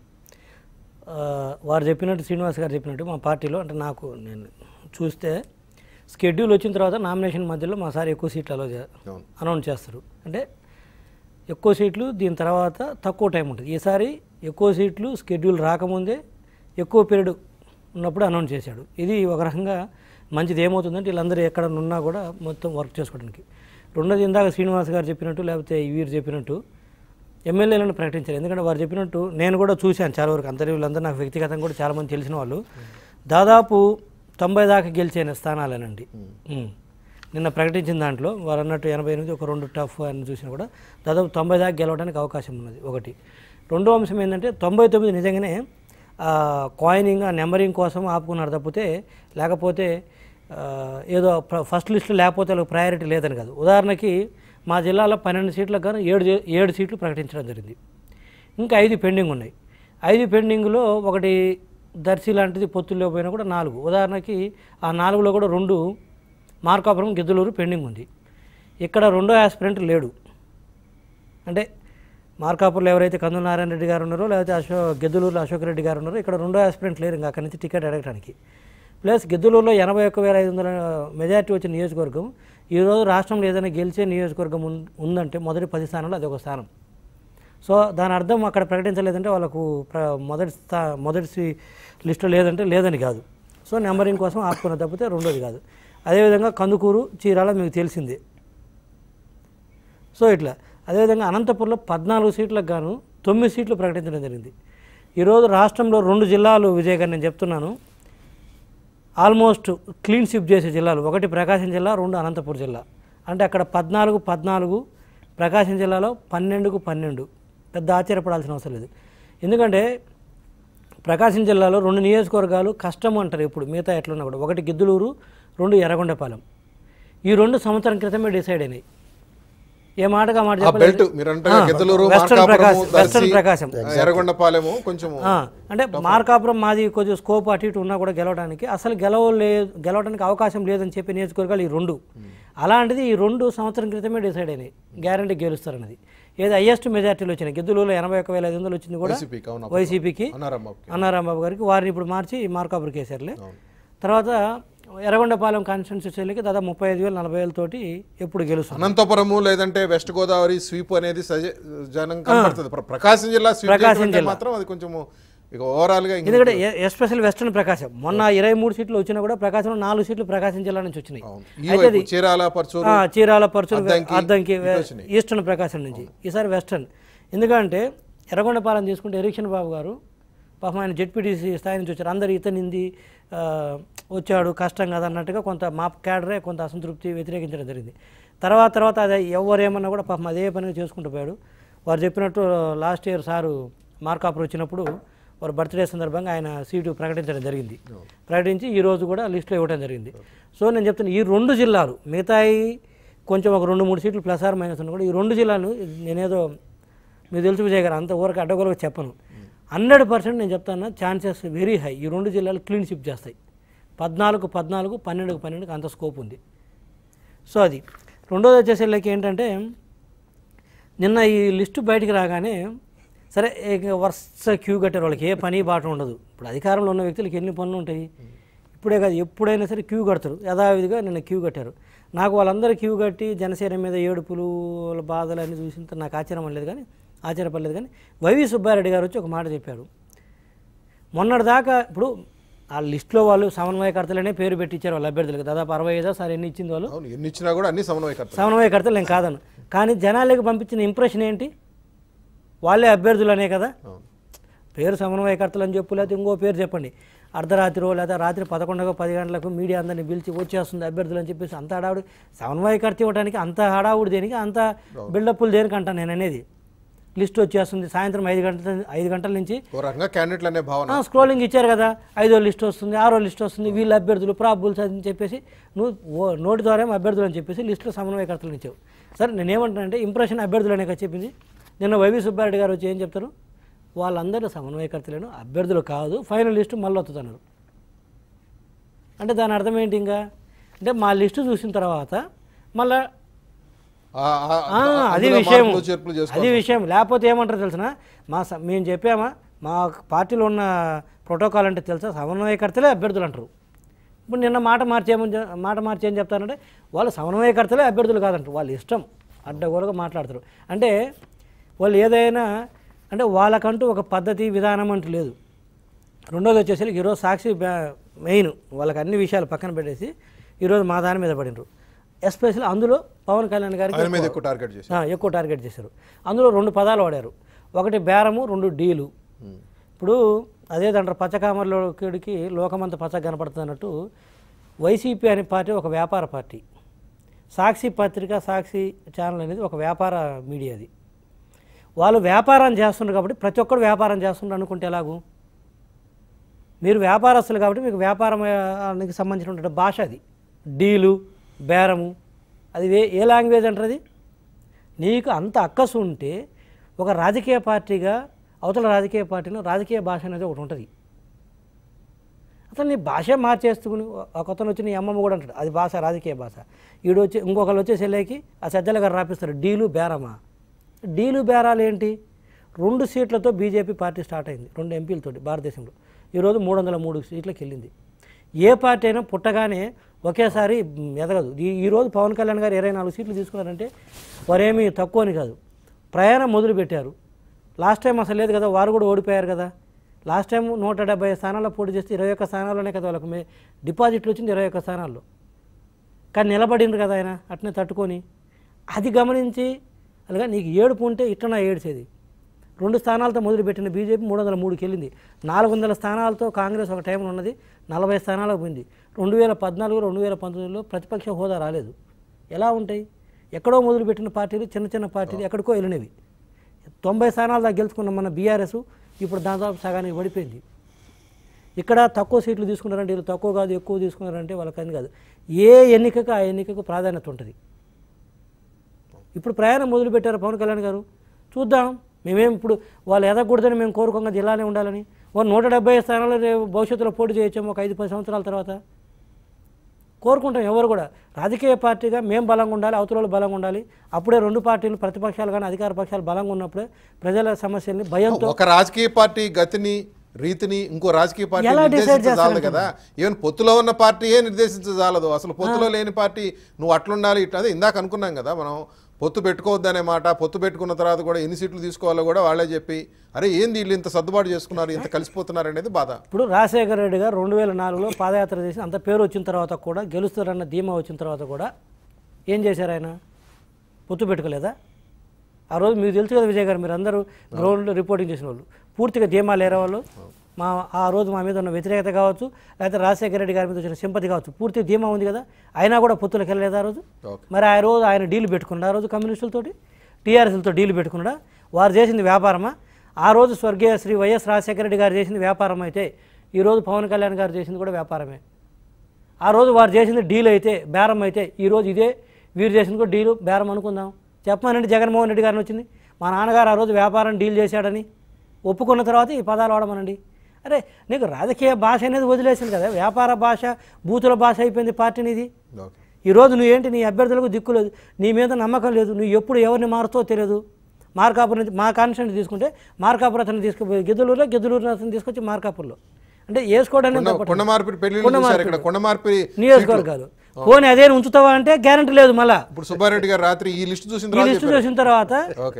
ఆ, వారు చెప్పినట్టు శ్రీనివాస్ గారు చెప్పినట్టు మా పార్టీలో అంటే నాకు నేను చూస్తే స్కెడ్యూల్ వచ్చిన తర్వాత నామినేషన్ మధ్యలో మా సార్ ఎక్కువ సీట్లు అలో అవును. అనౌన్స్ చేస్తారు అంటే ఎక్కువ సీట్లు దీని తర్వాత తక్కువ టైం ఉంటుంది ఈసారి ఎక్కువ సీట్లు స్కెడ్యూల్ రాకముందే ఎక్కువ పీరియడ్ ఉన్నప్పుడు అనౌన్స్ చేశాడు ఇది ఒక రకంగా మంచిది ఏమవుతుందంటే వీళ్ళందరూ ఎక్కడ ఉన్నా కూడా మొత్తం వర్క్ చేసుకోవడానికి రెండోది ఇందాక శ్రీనివాస్ గారు చెప్పినట్టు లేకపోతే వీరు చెప్పినట్టు ఎమ్మెల్యేలను ప్రకటించారు ఎందుకంటే వారు చెప్పినట్టు నేను కూడా చూశాను చాలా వరకు అందరి వీళ్ళందరూ నాకు వ్యక్తిగతంగా కూడా చాలామంది తెలిసిన వాళ్ళు దాదాపు తొంభై దాకా గెలిచిన స్థానాలేనండి ఉమ్. నిన్న ప్రకటించిన దాంట్లో వారు అన్నట్టు ఎనభై ఎనిమిది ఒక రెండు టఫ్ అని చూసినా కూడా దాదాపు తొంభై దాకా గెలవడానికి అవకాశం ఉన్నది ఒకటి రెండో అంశం ఏంటంటే తొంభై తొమ్మిది నిజంగానే ఆ, కాయినింగ్ ఆ నెంబరింగ్ కోసం ఆపుకున్నారు తప్పితే లేకపోతే ఆ, ఏదో ప్ర- ఫస్ట్ లిస్టులో లేకపోతే వాళ్ళకి ప్రయారిటీ లేదని కాదు ఉదాహరణకి మా జిల్లాలో పన్నెండు సీట్లకు గాను ఏడు జే- ఏడు సీట్లు ప్రకటించడం జరిగింది ఇంకా ఐదు పెండింగ్ ఉన్నాయి ఐదు పెండింగ్లో ఒకటి దర్శి లాంటిది పొత్తుల్లో పోయినా కూడా నాలుగు ఉదాహరణకి ఆ నాలుగులో కూడా రెండు మార్కాపురం గిద్దలూరు పెండింగ్ ఉంది ఇక్కడ రెండో ఆస్పిరెంట్ లేడు అంటే మార్కాపూర్లో ఎవరైతే కందుల నారాయణ రెడ్డి గారు ఉన్నారో లేకపోతే అశో గిద్దలూరులో అశోక్ రెడ్డి గారు ఉన్నారో ఇక్కడ రెండో ఆస్పిరెంట్ లేరు ఇంకా అక్కడి నుంచి టికెట్ అడగడానికి ప్లస్ గిద్దలూరులో ఎనభై ఒక్క వేల ఐదు వందల మెజార్టీ వచ్చిన నియోజకవర్గం ఈరోజు రాష్ట్రంలో ఏదైనా గెలిచే నియోజకవర్గం ఉన్- ఉందంటే మొదటి పది స్థానంలో అది ఒక స్థానం సో దాని అర్థం అక్కడ ప్రకటించలేదంటే వాళ్ళకు ప్ర మొదటి స్థా మొదటి సి- లిస్టులో లేదంటే లేదని కాదు సో నెంబరింగ్ కోసం ఆపుకున్న తప్పితే రెండోది కాదు అదేవిధంగా కందుకూరు చీరాల మీకు తెలిసిందే సో ఇట్లా అదేవిధంగా అనంతపురంలో పద్నాలుగు సీట్లకు గాను తొమ్మిది సీట్లు ప్రకటించడం జరిగింది ఈరోజు రాష్ట్రంలో రెండు జిల్లాలు విజయ్ గారు నేను చెప్తున్నాను ఆల్మోస్ట్ క్లీన్ స్విప్ చేసే జిల్లాలు ఒకటి ప్రకాశం జిల్లా రెండు అనంతపురం జిల్లా అంటే అక్కడ పద్నాలుగు పద్నాలుగు ప్రకాశం జిల్లాలో పన్నెండుకు పన్నెండు పెద్ద ఆశ్చర్యపడాల్సిన అవసరం లేదు ఎందుకంటే ప్రకాశం జిల్లాలో రెండు నియోజకవర్గాలు కష్టం అంటారు ఇప్పుడు మిగతా ఎట్లున్నా కూడా ఒకటి గిద్దులూరు రెండు ఎర్రగొండపాలెం ఈ రెండు సంవత్సరం క్రితమే డిసైడ్ అయినాయి ఏ మాటగా మాట ఆ బెల్ట్ చెప్పలేదు మీరు అంటారు గిద్దలూరు వెస్టర్న్ మార్కాపురము ప్రకాశం వెస్టర్న్ దర్శి ప్రకాశం ఎర్రగొండపాలెము కొంచెము ఆ, అంటే మార్కాపురం మాది కొద్దిగా స్కోప్ అటు ఇటు ఉన్నా కూడా గెలవడానికి అసలు గెలవలే గెలవడానికి అవకాశం లేదని చెప్పి నియోజకవర్గాలు ఈ రెండు అలాంటిది ఈ రెండు సంవత్సరం క్రితమే డిసైడ్ అయినాయి గ్యారంటీ గెలుస్తారన్నది ఏది హైయెస్ట్ మెజార్టీలు వచ్చినాయి గిద్దులలో ఎనభై ఒక వేల ఐదు వందలు వచ్చింది కూడా వైసీపీకి అవును వైసీపీకి అన్నారమ్మకి అన్నారాంబాబు గారికి వారిని ఇప్పుడు మార్చి మార్కాపురికి వేసారులే తర్వాత ఎర్రగొండపాలెం కాన్స్టిట్యున్సీలకి దాదాపు ముప్పై ఐదు వేలు నలభై వేలతోటి ఎప్పుడు గెలుస్తుంది అనంతపురము లేదంటే వెస్ట్ గోదావరి స్వీప్ అనేది సజ- జనం కనపడుతుంది ప్ర- ప్రకాశం జిల్లా స్వీప్ ప్రకాశం చేయటం అంటే జిల్లా. మాత్రం అది కొంచెము ఇక ఓవరాల్ గా ఇంక- ఎందుకంటే ఎ- ఎస్పెషల్ వెస్టర్న్ ప్రకాశం మొన్న ఇరవై మూడు సీట్లు వచ్చినా కూడా ప్రకాశంలో నాలుగు సీట్లు ప్రకాశం జిల్లా నుంచి వచ్చినాయి అవును. ఈ వైపు చీరాల పరచూరు ఆ, చీరాల పరచులు అద్దంకి, అద్దంకి ఇటు వచ్చినాయి. ఈస్టర్న్ ప్రకాశం నుంచి ఈసారి వెస్టర్న్ ఎందుకంటే ఎర్రగొండపాలెం తీసుకుంటే ఎరిక్షన్ బాబు గారు పాపం ఆయన జెడ్పీటీసీ స్థాయి నుంచి వచ్చారు అందరు ఇతనింది ఆ, వచ్చాడు కష్టం కదా అన్నట్టుగా కొంత మా క్యాడరే కొంత అసంతృప్తి వ్యతిరేకించడం జరిగింది తర్వాత తర్వాత అదే ఎవరేమన్నా కూడా పాపం అదే పనిగా చేసుకుంటూ పోయాడు వారు చెప్పినట్టు లాస్ట్ ఇయర్ సారు మార్కాపర్ వచ్చినప్పుడు వారు బర్త్డే సందర్భంగా ఆయన సీటు ప్రకటించడం జరిగింది ప్రకటించి ఈ రోజు కూడా లిస్టులో ఇవ్వడం జరిగింది సో నేను చెప్తాను ఈ రెండు జిల్లాలు మిగతాయి కొంచెం ఒక రెండు మూడు సీట్లు ప్లస్ ఆర్ మైనస్ ఉన్నా కూడా ఈ రెండు జిల్లాలు నేనేదో మీకు తెలుసు విజయ్ గారు అంత ఊరికి అడ్డగోలుగా చెప్పను హండ్రెడ్ పర్సెంట్ నేను చెప్తాను ఛాన్సెస్ వెరీ హై ఈ రెండు జిల్లాలు క్లీన్ షిప్ చేస్తాయి పద్నాలుగు పద్నాలుగు పన్నెండుకు పన్నెండుకి అంత స్కోప్ ఉంది సో అది రెండోది వచ్చేసరికి ఏంటంటే నిన్న ఈ లిస్టు బయటికి రాగానే సరే ఇక వరుస క్యూ కట్టారు వాళ్ళకి ఏ పని బాట ఉండదు ఇప్పుడు అధికారంలో ఉన్న వ్యక్తులకి ఎన్ని పనులు ఉంటాయి ఇప్పుడే కాదు ఎప్పుడైనా సరే క్యూ కడతారు యథావిధిగా నిన్న క్యూ కట్టారు నాకు వాళ్ళందరూ క్యూ కట్టి జనసేన మీద ఏడుపులు వాళ్ళ బాధలు అన్నీ చూసింత నాకు ఆశ్చర్యం లేదు కానీ ఆశ్చర్యపడలేదు కానీ వైవి సుబ్బారెడ్డి గారు వచ్చి ఒక మాట చెప్పాడు మొన్నటిదాకా ఇప్పుడు ఆ లిస్టులో వాళ్ళు సమన్వయకర్తలనే పేరు పెట్టించారు వాళ్ళ అభ్యర్థులకు దాదాపు అరవై ఐదో సార్ ఎన్ని ఇచ్చింది వాళ్ళు అవును ఎన్ని ఇచ్చినా కూడా అన్ని సమన్వయకర్త సమన్వయకర్తలు నేను కాదను కానీ జనాలకు పంపించిన ఇంప్రెషన్ ఏంటి వాళ్ళే అభ్యర్థులనే కదా అవును పేరు సమన్వయకర్తలు అని చెప్పు లేకపోతే ఇంకో పేరు చెప్పండి అర్ధరాత్రి లేదా రాత్రి పదకొండుగా పది గంటలకు మీడియా అందరిని పిలిచి వచ్చేస్తుంది అభ్యర్థులు అని చెప్పేసి అంత హడావుడి సమన్వయకర్త ఇవ్వడానికి అంత హడావుడి దేనికి అంత బిల్డప్లు దేనికి అంటాను నేను అనేది లిస్ట్ వచ్చేస్తుంది సాయంత్రం ఐదు గంటల ఐదు గంటల నుంచి ఓ రకంగా క్యాండిడేట్లు అనే భావన ఆ, స్క్రోలింగ్ ఇచ్చారు కదా ఐదో లిస్ట్ వస్తుంది ఆరో లిస్ట్ వస్తుంది వీళ్ళ అభ్యర్థులు ప్రాబుల్స్ అని చెప్పేసి నువ్వు ఓ- నోటి ద్వారా ఏమో అభ్యర్థులు అని చెప్పేసి లిస్టులో సమన్వయకర్తలు ఇచ్చావు సరే నేనేమంటానంటే ఇంప్రెషన్ అభ్యర్థులు అనే కదా చెప్పింది నిన్న వైవి సుబ్బారెడ్డి గారు వచ్చి ఏం చెప్తారు వాళ్ళందరూ సమన్వయకర్తలేను అభ్యర్థులు కాదు ఫైనల్ లిస్టు మళ్ళీ వస్తున్నారు అంటే దాని అర్థం ఏంటి ఇంకా అంటే మా లిస్టు చూసిన తర్వాత మళ్ళా ఆ- ఆ- ఆ, అది అందులో విషయం మార్పులు, చేర్పులు చేసుకోవాలి అది విషయం లేకపోతే ఏమంటారు తెలిసిన మా స- మేము చెప్పామా మా పార్టీలో ఉన్న ప్రోటోకాల్ అంటే తెలుసా సమన్వయకర్తలే అభ్యర్థులు అంటారు ఇప్పుడు నిన్న మాట మార్చేమని చె- మాట మార్చి ఏం చెప్తారంటే వాళ్ళు సమన్వయకర్తలే అభ్యర్థులు కాదంటారు వాళ్ళ ఇష్టం అడ్డగోలుగా మాట్లాడతారు అంటే వాళ్ళు ఏదైనా అంటే వాళ్ళకంటూ ఒక పద్ధతి విధానం అంటూ లేదు రెండోది వచ్చేసరికి ఈరోజు సాక్షి బ్యా- మెయిన్ వాళ్ళకి అన్ని విషయాలు పక్కన పెట్టేసి ఈరోజు మా దాని మీద పడినరు ఎస్పెషల్ అందులో పవన్ కళ్యాణ్ గారికి ఆయన మీద ఎక్కువ టార్గెట్ చేసి ఆ, ఎక్కువ టార్గెట్ చేశారు అందులో రెండు పదాలు వాడారు ఒకటి బేరము రెండు డీలు ఇప్పుడు అదే దాంట్లో పచ్చకామర్లోకి లోకమంతా పచ్చ కనపడుతుంది అన్నట్టు వైసీపీ అనే పార్టీ ఒక వ్యాపార పార్టీ సాక్షి పత్రిక సాక్షి ఛానల్ అనేది ఒక వ్యాపార మీడియా అది వాళ్ళు వ్యాపారం చేస్తున్నారు కాబట్టి ప్రతి ఒక్కరు వ్యాపారం చేస్తున్నారు అనుకుంటే ఎలాగూ మీరు వ్యాపారస్తులు కాబట్టి మీకు వ్యాపారానికి సంబంధించినటువంటి భాష అది డీలు బేరము అది వే ఏ లాంగ్వేజ్ అంటారు అది నీకు అంత అక్కసు ఉంటే ఒక రాజకీయ పార్టీగా అవతల రాజకీయ పార్టీలో రాజకీయ భాష అనేది ఒకటి ఉంటుంది అసలు నీ భాష మార్చేసుకుని ఒక అతను వచ్చి నీ అమ్మమ్మ కూడా అంటాడు అది భాష రాజకీయ భాష ఈడు వచ్చి ఇంకొకరు వచ్చే సెల్లేకి ఆ సజ్జల గారు రాపిస్తారు డీలు బేరమా డీలు బేరాలు ఏంటి రెండు సీట్లతో బీజేపీ పార్టీ స్టార్ట్ అయింది రెండు ఎంపీలతోటి భారతదేశంలో ఈరోజు మూడు వందల మూడు సీట్లకు వెళ్ళింది ఏ పార్టీ అయినా పుట్టగానే ఒకేసారి ఎదగదు ఈ ఈరోజు పవన్ కళ్యాణ్ గారు ఇరవై నాలుగు సీట్లు తీసుకున్నారంటే వారేమీ తక్కువ అని కాదు ప్రయాణం మొదలుపెట్టారు లాస్ట్ టైం అసలు లేదు కదా వారు కూడా ఓడిపోయారు కదా లాస్ట్ టైం నూట డెబ్బై స్థానాల్లో పోటీ చేస్తే ఇరవై ఒక్క స్థానాల్లోనే కదా వాళ్ళకి మే డిపాజిట్లు వచ్చింది ఇరవై ఒక్క స్థానాల్లో కానీ నిలబడిండ్రు కదా ఆయన అట్నే తట్టుకొని అది గమనించి అలాగా నీకు ఏడుపు ఉంటే ఇట్లనా ఏడ్చేది రెండు స్థానాలతో మొదలుపెట్టిన బీజేపీ మూడు వందల మూడుకి వెళ్ళింది నాలుగు వందల స్థానాలతో కాంగ్రెస్ ఒక టైంలో ఉన్నది నలభై స్థానాలకు పోయింది రెండు వేల పద్నాలుగు రెండు వేల పంతొమ్మిదిలో ప్రతిపక్ష హోదా రాలేదు ఎలా ఉంటాయి ఎక్కడో మొదలుపెట్టిన పార్టీలు చిన్న చిన్న పార్టీలు ఎక్కడికో వెళ్ళినవి తొంభై స్థానాలు దాకా గెలుచుకున్న మన బీఆర్ఎస్ ఇప్పుడు దాదాపు సగానికి పడిపోయింది ఇక్కడ తక్కువ సీట్లు తీసుకున్నారంటే వీళ్ళు తక్కువ కాదు ఎక్కువ తీసుకున్నారంటే వాళ్ళకి అని కాదు ఏ ఎన్నికకు ఆ ఎన్నికకు ప్రాధాన్యత ఉంటుంది ఇప్పుడు ప్రయాణం మొదలుపెట్టారు పవన్ కళ్యాణ్ గారు చూద్దాం మేమేం ఇప్పుడు వాళ్ళు ఎదగకూడదని మేము కోరుకోగా జిల్లానే ఉండాలని వాళ్ళు నూట డెబ్బై స్థానాలు రేపు భవిష్యత్తులో పోటీ చేయొచ్చాము ఒక ఐదు పది సంవత్సరాల తర్వాత కోరుకుంటాం ఎవరు కూడా రాజకీయ పార్టీగా మేము బలంగా ఉండాలి అవతల వాళ్ళు బలంగా ఉండాలి అప్పుడే రెండు పార్టీలు ప్రతిపక్షాలు కానీ అధికార పక్షాలు బలంగా ఉన్నప్పుడే ప్రజల సమస్యల్ని భయంతో ఒక రాజకీయ పార్టీ గతిని రీతిని ఇంకో రాజకీయ పార్టీ ఎలా decide నిర్దేశించజాలదు చేస్తారంటే? కదా ఈవెన్ పొత్తులో ఉన్న పార్టీయే నిర్దేశించజాలదు అసలు పొత్తులో లేని పార్టీ నువ్వు అట్లుండాలి ఇట్లా అదే ఇందాక అనుకున్నాం కదా మనం పొత్తు పెట్టుకోవద్దనే మాట పొత్తు పెట్టుకున్న తర్వాత కూడా ఎన్ని సీట్లు తీసుకోవాలో కూడా వాళ్ళే చెప్పి అరే ఏంది వీళ్ళు ఇంత సర్దుబాటు చేసుకున్నారు ఇంత కలిసిపోతున్నారు అనేది బాధ ఇప్పుడు రాజశేఖర రెడ్డి గారు రెండు వేల నాలుగులో పాదయాత్ర చేసి అంత పేరు వచ్చిన తర్వాత కూడా గెలుస్తారన్న ధీమా వచ్చిన తర్వాత కూడా ఏం చేశారు ఆయన పొత్తు పెట్టుకోలేదా ఆ రోజు మీకు తెలుసు కదా విజయ్ గారు మీరు అందరూ గ్రౌండ్లో రిపోర్టింగ్ చేసిన వాళ్ళు పూర్తిగా ధీమా లేరా వాళ్ళు మా ఆ రోజు మా మీద ఉన్న వ్యతిరేకత కావచ్చు లేకపోతే రాజశేఖర రెడ్డి గారి మీద వచ్చిన సింపతి కావచ్చు పూర్తి ధీమా ఉంది కదా అయినా కూడా పొత్తులకు వెళ్ళలేదు ఆ రోజు ఓకే మరి ఆ రోజు ఆయన డీల్ పెట్టుకున్నాడు ఆ రోజు కమ్యూనిస్టులతోటి టీఆర్ఎస్లతో డీల్ పెట్టుకున్నాడా వారు చేసింది వ్యాపారమా ఆ రోజు స్వర్గీయ శ్రీ వైఎస్ రాజశేఖర రెడ్డి గారు చేసింది వ్యాపారం అయితే ఈరోజు పవన్ కళ్యాణ్ గారు చేసింది కూడా వ్యాపారమే ఆ రోజు వారు చేసింది డీల్ అయితే బేరం అయితే ఈరోజు ఇదే వీరు చేసింది కూడా డీలు బేరం అనుకుందాం చెప్పమనండి జగన్మోహన్ రెడ్డి గారిని వచ్చింది మా నాన్నగారు ఆ రోజు వ్యాపారం డీల్ చేశాడని ఒప్పుకున్న తర్వాత ఈ పదాలు వాడమనండి అరే నీకు రాజకీయ భాష అనేది వదిలేసింది కదా వ్యాపార భాష బూతుల భాష అయిపోయింది పార్టీని ఇది ఓకే ఈరోజు నువ్వేంటి నీ అభ్యర్థులకు దిక్కు లేదు నీ మీద నమ్మకం లేదు నువ్వు ఎప్పుడు ఎవరిని మారుతో తెలియదు మార్కాపురం నుంచి- మా కాన్స్టెంట్ తీసుకుంటే మార్కాపురం అతను తీసుకుపోయి గిద్దలూరులో గిద్దలూరు అతను తీసుకొచ్చి మార్కాపురంలో అంటే వేసుకోవడానికి కొండ- తప్పట్లేదు. కొండ మార్పిడి పెళ్లిళ్ళు కొండ చూశారు ఇక్కడ మార్పిడి. కొండ మార్పిడి నియోజకవర్గాలు పోనీ అదే ఉంచుతావా అంటే గ్యారంటీ లేదు మళ్ళా ఇప్పుడు సుబ్బారెడ్డి గారు రాత్రి ఈ లిస్ట్ చూసిన ఈ తర్వాత లిస్టు చెప్పారు. చూసిన తర్వాత ఓకే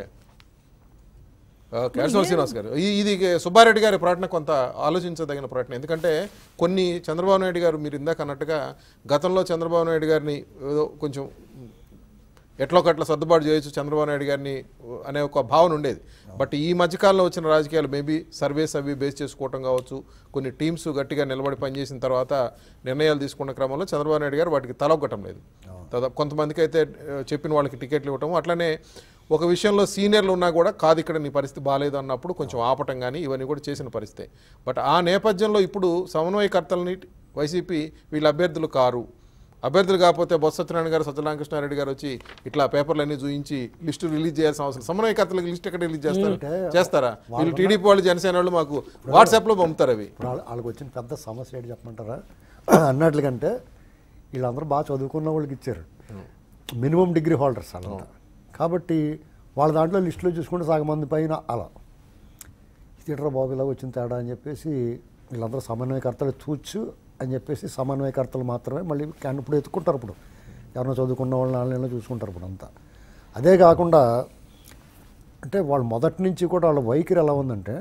ఓకే అర్జున్ శ్రీనివాస్ గారు ఈ- ఇది సుబ్బారెడ్డి గారి ప్రకటన కొంత ఆలోచించదగిన ప్రకటన ఎందుకంటే కొన్ని చంద్రబాబు నాయుడు గారు మీరు ఇందాక అన్నట్టుగా గతంలో చంద్రబాబు నాయుడు గారిని ఏదో కొంచెం ఎట్లో కట్ల సర్దుబాటు చేయొచ్చు చంద్రబాబు నాయుడు గారిని అనే ఒక భావన ఉండేది బట్ ఈ మధ్యకాలంలో వచ్చిన రాజకీయాలు మేబీ సర్వేస్ అవి బేస్ చేసుకోవటం కావచ్చు కొన్ని టీమ్స్ గట్టిగా నిలబడి పనిచేసిన తర్వాత నిర్ణయాలు తీసుకున్న క్రమంలో చంద్రబాబు నాయుడు గారు వాటికి తలొగ్గటం లేదు దాదాపు కొంతమందికి అయితే ఆ, చెప్పిన వాళ్ళకి టికెట్లు ఇవ్వటం అట్లనే ఒక విషయంలో సీనియర్లు ఉన్నా కూడా కాదు ఇక్కడ నీ పరిస్థితి బాగాలేదు అన్నప్పుడు కొంచెం ఆపటం కానీ ఇవన్నీ కూడా చేసిన పరిస్థితే బట్ ఆ నేపథ్యంలో ఇప్పుడు సమన్వయకర్తలని వైసీపీ వీళ్ళ అభ్యర్థులు కారు అభ్యర్థులు కాకపోతే బొత్స సత్యనారాయణ గారు సత్యనారాయణకృష్ణారెడ్డి గారు వచ్చి ఇట్లా పేపర్లన్నీ చూపించి లిస్టు రిలీజ్ చేయాల్సిన అవసరం సమన్వయకర్తలకు లిస్ట్ ఎక్కడ రిలీజ్ చేస్తారు చేస్తారా వీళ్ళు టీడీపీ వాళ్ళు జనసేన వాళ్ళు మాకు వాట్సాప్లో పంపుతారు అవి ఇప్పుడు వాళ్ళ- వాళ్ళకి వచ్చిన పెద్ద సమస్య ఏంటి చెప్పమంటారా అన్నట్లుగంటే వీళ్ళందరూ బాగా చదువుకున్న వాళ్ళకి ఇచ్చారు మినిమం డిగ్రీ హోల్డర్స్ వాళ్ళంతా కాబట్టి వాళ్ళ దాంట్లో లిస్టులో చూసుకుంటే సగం మంది పైన అలా థియేటర్ బాబు ఇలా వచ్చిన తేడా అని చెప్పేసి వీళ్ళందరూ సమన్వయకర్తలు చూచు అని చెప్పేసి సమన్వయకర్తలు మాత్రమే మళ్ళీ క్యాన్ ఇప్పుడు ఎత్తుకుంటారు ఇప్పుడు ఎవరైనా చదువుకున్న వాళ్ళని వాళ్ళని చూసుకుంటారు ఇప్పుడు అంతా అదే కాకుండా అంటే వాళ్ళు మొదటి నుంచి కూడా వాళ్ళ వైఖరి ఎలా ఉందంటే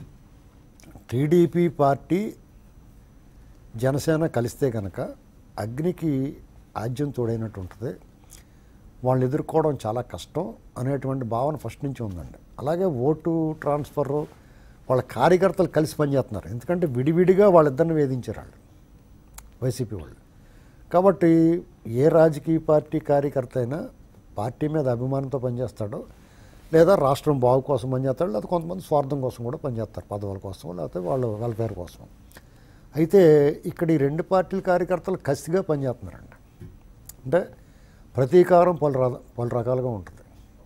టీడీపీ పార్టీ జనసేన కలిస్తే కనుక అగ్నికి ఆజ్యం తోడైనట్టు ఉంటుంది వాళ్ళని ఎదుర్కోవడం చాలా కష్టం అనేటువంటి భావన ఫస్ట్ నుంచి ఉందండి అలాగే ఓటు ట్రాన్స్ఫర్ వాళ్ళ కార్యకర్తలు కలిసి పనిచేస్తున్నారు ఎందుకంటే విడివిడిగా వాళ్ళిద్దరిని వేధించారు వాళ్ళు వైసీపీ వాళ్ళు కాబట్టి ఏ రాజకీయ పార్టీ కార్యకర్త అయినా పార్టీ మీద అభిమానంతో పనిచేస్తాడో లేదా రాష్ట్రం బాగు కోసం పనిచేస్తాడు లేదా కొంతమంది స్వార్థం కోసం కూడా పనిచేస్తారు పదవుల కోసం లేకపోతే వాళ్ళ వెల్ఫేర్ కోసం అయితే ఇక్కడ ఈ రెండు పార్టీల కార్యకర్తలు కసిగా పనిచేస్తున్నారండి అంటే ప్రతీకారం పలు రా పలు రకాలుగా ఉంటుంది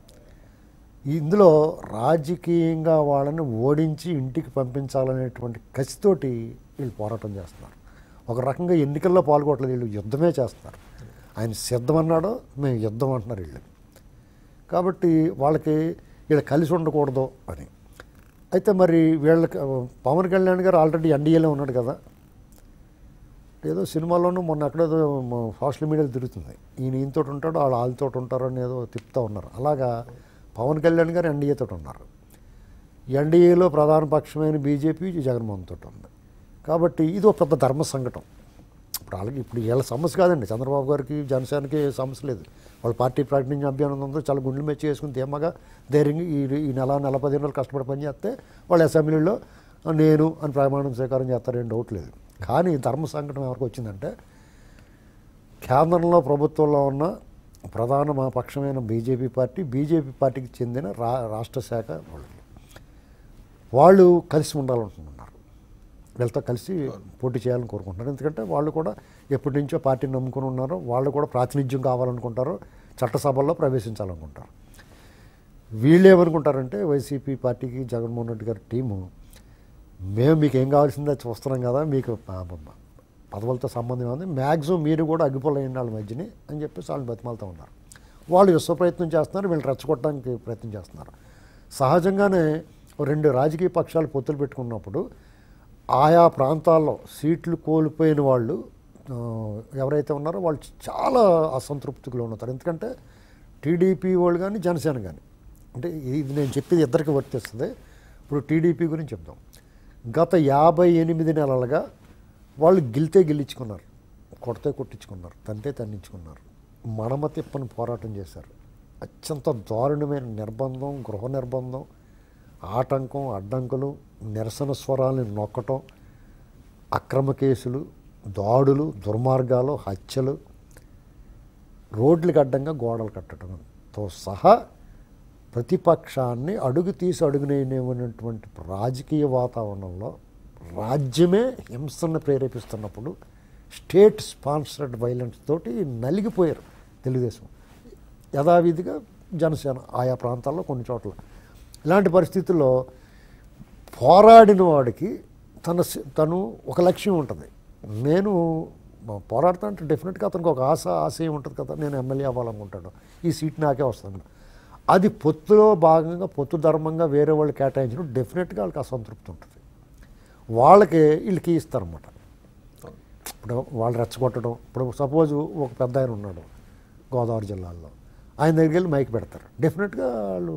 ఇందులో రాజకీయంగా వాళ్ళని ఓడించి ఇంటికి పంపించాలనేటువంటి కసితోటి వీళ్ళు పోరాటం చేస్తున్నారు ఒక రకంగా ఎన్నికల్లో పాల్గొట్టలేదు వీళ్ళు యుద్ధమే చేస్తారు ఆయన సిద్ధమన్నాడో మేము యుద్ధం అంటున్నారు వీళ్ళు కాబట్టి వాళ్ళకి వీళ్ళు కలిసి ఉండకూడదు అని అయితే మరి వీళ్ళకి పవన్ కళ్యాణ్ గారు ఆల్రెడీ ఎన్డీఏలో ఉన్నాడు కదా ఏదో సినిమాలోనూ మొన్న ఎక్కడేదో మ- సోషల్ మీడియాలో తిరుగుతుంది ఈయన ఈయనతో ఉంటాడు వాళ్ళు వాళ్ళతో ఉంటారు అని ఏదో తిప్పుతూ ఉన్నారు అలాగా పవన్ కళ్యాణ్ గారు ఎన్డీఏతో ఉన్నారు ఎన్డీఏలో ప్రధాన పక్షమైన బీజేపీ జగన్మోహన్ తోటి ఉంది కాబట్టి ఇది ఒక పెద్ద ధర్మ సంకటం ఇప్పుడు వాళ్ళకి ఇప్పుడు వీళ్ళ సమస్య కాదండి చంద్రబాబు గారికి జనసేనకి ఏ సమస్య లేదు వాళ్ళ పార్టీ ప్రకటించిన అభ్యర్థం ఉందో చాలా గుండెలు మెచ్చి చేసుకుని ధీమాగా ధైర్యంగా ఈ ఈ నెల నెల పదిహేను రోజులు కష్టపడి పని చేస్తే వాళ్ళు అసెంబ్లీలో నేను అని ప్రమాణం స్వీకారం చేస్తారేం డౌట్ లేదు కానీ ధర్మ సంకటం ఎవరికి వచ్చిందంటే కేంద్రంలో ప్రభుత్వంలో ఉన్న ప్రధాన మా పక్షమైన బీజేపీ పార్టీ బీజేపీ పార్టీకి చెందిన రా రాష్ట్ర శాఖ వాళ్ళకి వాళ్ళు కలిసి ఉండాలనుకుంటున్నారు వీళ్ళతో కలిసి పోటీ చేయాలని కోరుకుంటున్నారు ఎందుకంటే వాళ్ళు కూడా ఎప్పటి నుంచో పార్టీని నమ్ముకుని ఉన్నారు వాళ్ళు కూడా ప్రాతినిధ్యం కావాలనుకుంటారు చట్టసభల్లో ప్రవేశించాలనుకుంటారు వీళ్ళు ఏమనుకుంటారంటే వైసీపీ పార్టీకి జగన్మోహన్ రెడ్డి గారి టీము మేము మీకు ఏం కావాల్సిందో చూస్తున్నాం కదా మీకు పదవులతో సంబంధం ఉంది మ్యాక్సిమం మీరు కూడా అగ్గిపోలేయండి వాళ్ళ మధ్యని అని చెప్పేసి వాళ్ళని బతిమాలుతూ ఉన్నారు వాళ్ళు విశ్వ ప్రయత్నం చేస్తున్నారు వీళ్ళు రెచ్చగొట్టడానికి ప్రయత్నం చేస్తున్నారు సహజంగానే ఓ రెండు రాజకీయ పక్షాలు పొత్తులు పెట్టుకున్నప్పుడు ఆయా ప్రాంతాల్లో సీట్లు కోల్పోయిన వాళ్ళు ఆ, ఎవరైతే ఉన్నారో వాళ్ళు చాలా అసంతృప్తికి లోనవుతారు ఎందుకంటే టీడీపీ వాళ్ళు కానీ జనసేన కానీ అంటే ఇది నేను చెప్పేది ఇద్దరికి వర్తిస్తుంది ఇప్పుడు టీడీపీ గురించి చెప్దాం గత యాభై ఎనిమిది నెలలుగా వాళ్ళు గిల్తే గిల్లించుకున్నారు కొడితే కొట్టించుకున్నారు తంతే తన్నించుకున్నారు మడమ తిప్పని పోరాటం చేశారు అత్యంత దారుణమైన నిర్బంధం గృహ నిర్బంధం ఆటంకం అడ్డంకులు నిరసన స్వరాల్ని నొక్కటం అక్రమ కేసులు దాడులు దుర్మార్గాలు హత్యలు రోడ్లకు అడ్డంగా గోడలు కట్టడంతో సహా ప్రతిపక్షాన్ని అడుగు తీసి అడుగునేటువంటి రాజకీయ వాతావరణంలో రాజ్యమే హింసను ప్రేరేపిస్తున్నప్పుడు స్టేట్ స్పాన్సర్డ్ వైలెన్స్ తోటి నలిగిపోయారు తెలుగుదేశం యథావిధిగా జనసేన ఆయా ప్రాంతాల్లో కొన్ని చోట్ల ఇలాంటి పరిస్థితుల్లో పోరాడిన వాడికి తన సి- తను ఒక లక్ష్యం ఉంటుంది నేను మ- పోరాడుతా అంటే డెఫినెట్గా అతనికి ఒక ఆశ ఆశయం ఉంటుంది కదా నేను ఎమ్మెల్యే అవ్వాలనుకుంటాను ఈ సీట్ నాకే వస్తుంది అది పొత్తులో భాగంగా పొత్తు ధర్మంగా వేరే వాళ్ళు కేటాయించడం డెఫినెట్గా వాళ్ళకి అసంతృప్తి ఉంటుంది వాళ్ళకి వీళ్ళకి ఇస్తారన్నమాట ఇప్పుడు వాళ్ళు రెచ్చగొట్టడం ఇప్పుడు సపోజ్ ఒక పెద్ద ఆయన ఉన్నాడు గోదావరి జిల్లాలో ఆయన దగ్గరికి వెళ్ళి మైక్ పెడతారు డెఫినెట్గా వాళ్ళు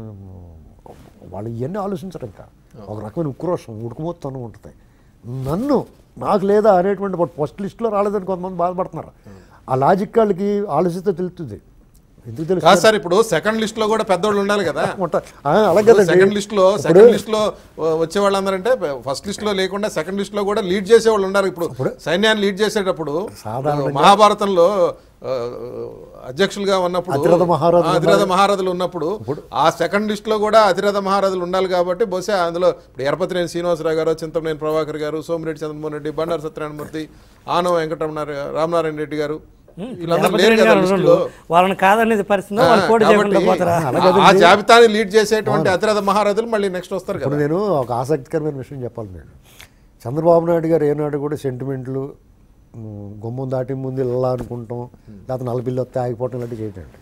వాళ్ళు ఇవన్నీ ఆలోచించరు ఇంకా ఒక రకమైన ఉక్రోషం ఉడుకుమోత్తనం ఉంటుంది నన్ను నాకు లేదా అనేటువంటి ఫస్ట్ లిస్ట్లో రాలేదని కొంతమంది బాధపడుతున్నారు ఆ లాజిక్ వాళ్ళకి ఆలోచిస్తే తెలుస్తుంది ఎందుకు తెలుసు కాదు సార్ ఇప్పుడు సెకండ్ లిస్ట్ లో కూడా పెద్దోళ్ళు ఉండాలి కదా ఉంటారు. ఆ, అలాగే సెకండ్ లిస్ట్ లో సెకండ్ లిస్ట్ లో వచ్చే వాళ్ళందరంటే ఫస్ట్ లిస్ట్ లో లేకుండా సెకండ్ లిస్ట్ లో కూడా లీడ్ చేసే వాళ్ళు ఉన్నారు ఇప్పుడు సైన్యాన్ని లీడ్ చేసేటప్పుడు సాధారణంగా- మహాభారతంలో ఆ, అధ్యక్షులుగా ఉన్నప్పుడు అతిరథ మహారథులు ఆ, అతిరథ మహారథులు ఉన్నప్పుడు ఆ సెకండ్ లిస్ట్ లో కూడా అతిరథ మహారథులు ఉండాలి కాబట్టి బహుశా అందులో ఇప్పుడు ఎరపతినేని శ్రీనివాసరావు గారు చింతమనేని ప్రభాకర్ గారు సోమిరెడ్డి చంద్రమోహన్ రెడ్డి బండారు సత్యనారాయణమూర్తి ఆనవ వెంకటరమణ రామనారాయణ రెడ్డి గారు వీళ్ళందరూ లేరు కదా లిస్టులో వాళ్ళని కాదనేది పరిస్థితి వాళ్ళు పోటీ చేయకుండా పోతారా కాబట్టి ఆ జాబితాని లీడ్ చేసేటువంటి అతిరథ మహారథులు మళ్ళీ నెక్స్ట్ వస్తారు కదా ఇప్పుడు నేను ఒక ఆసక్తికరమైన విషయం చెప్పాలి నేను చంద్రబాబు నాయుడు గారు ఏనాడు కూడా సెంటిమెంట్లు ఉమ్, గుమ్మం దాటి ముందు ఇల్లా అనుకుంటాం లేకపోతే నలబిల్లు వస్తే ఆగిపోవటం ఇలాంటివి చేయటండి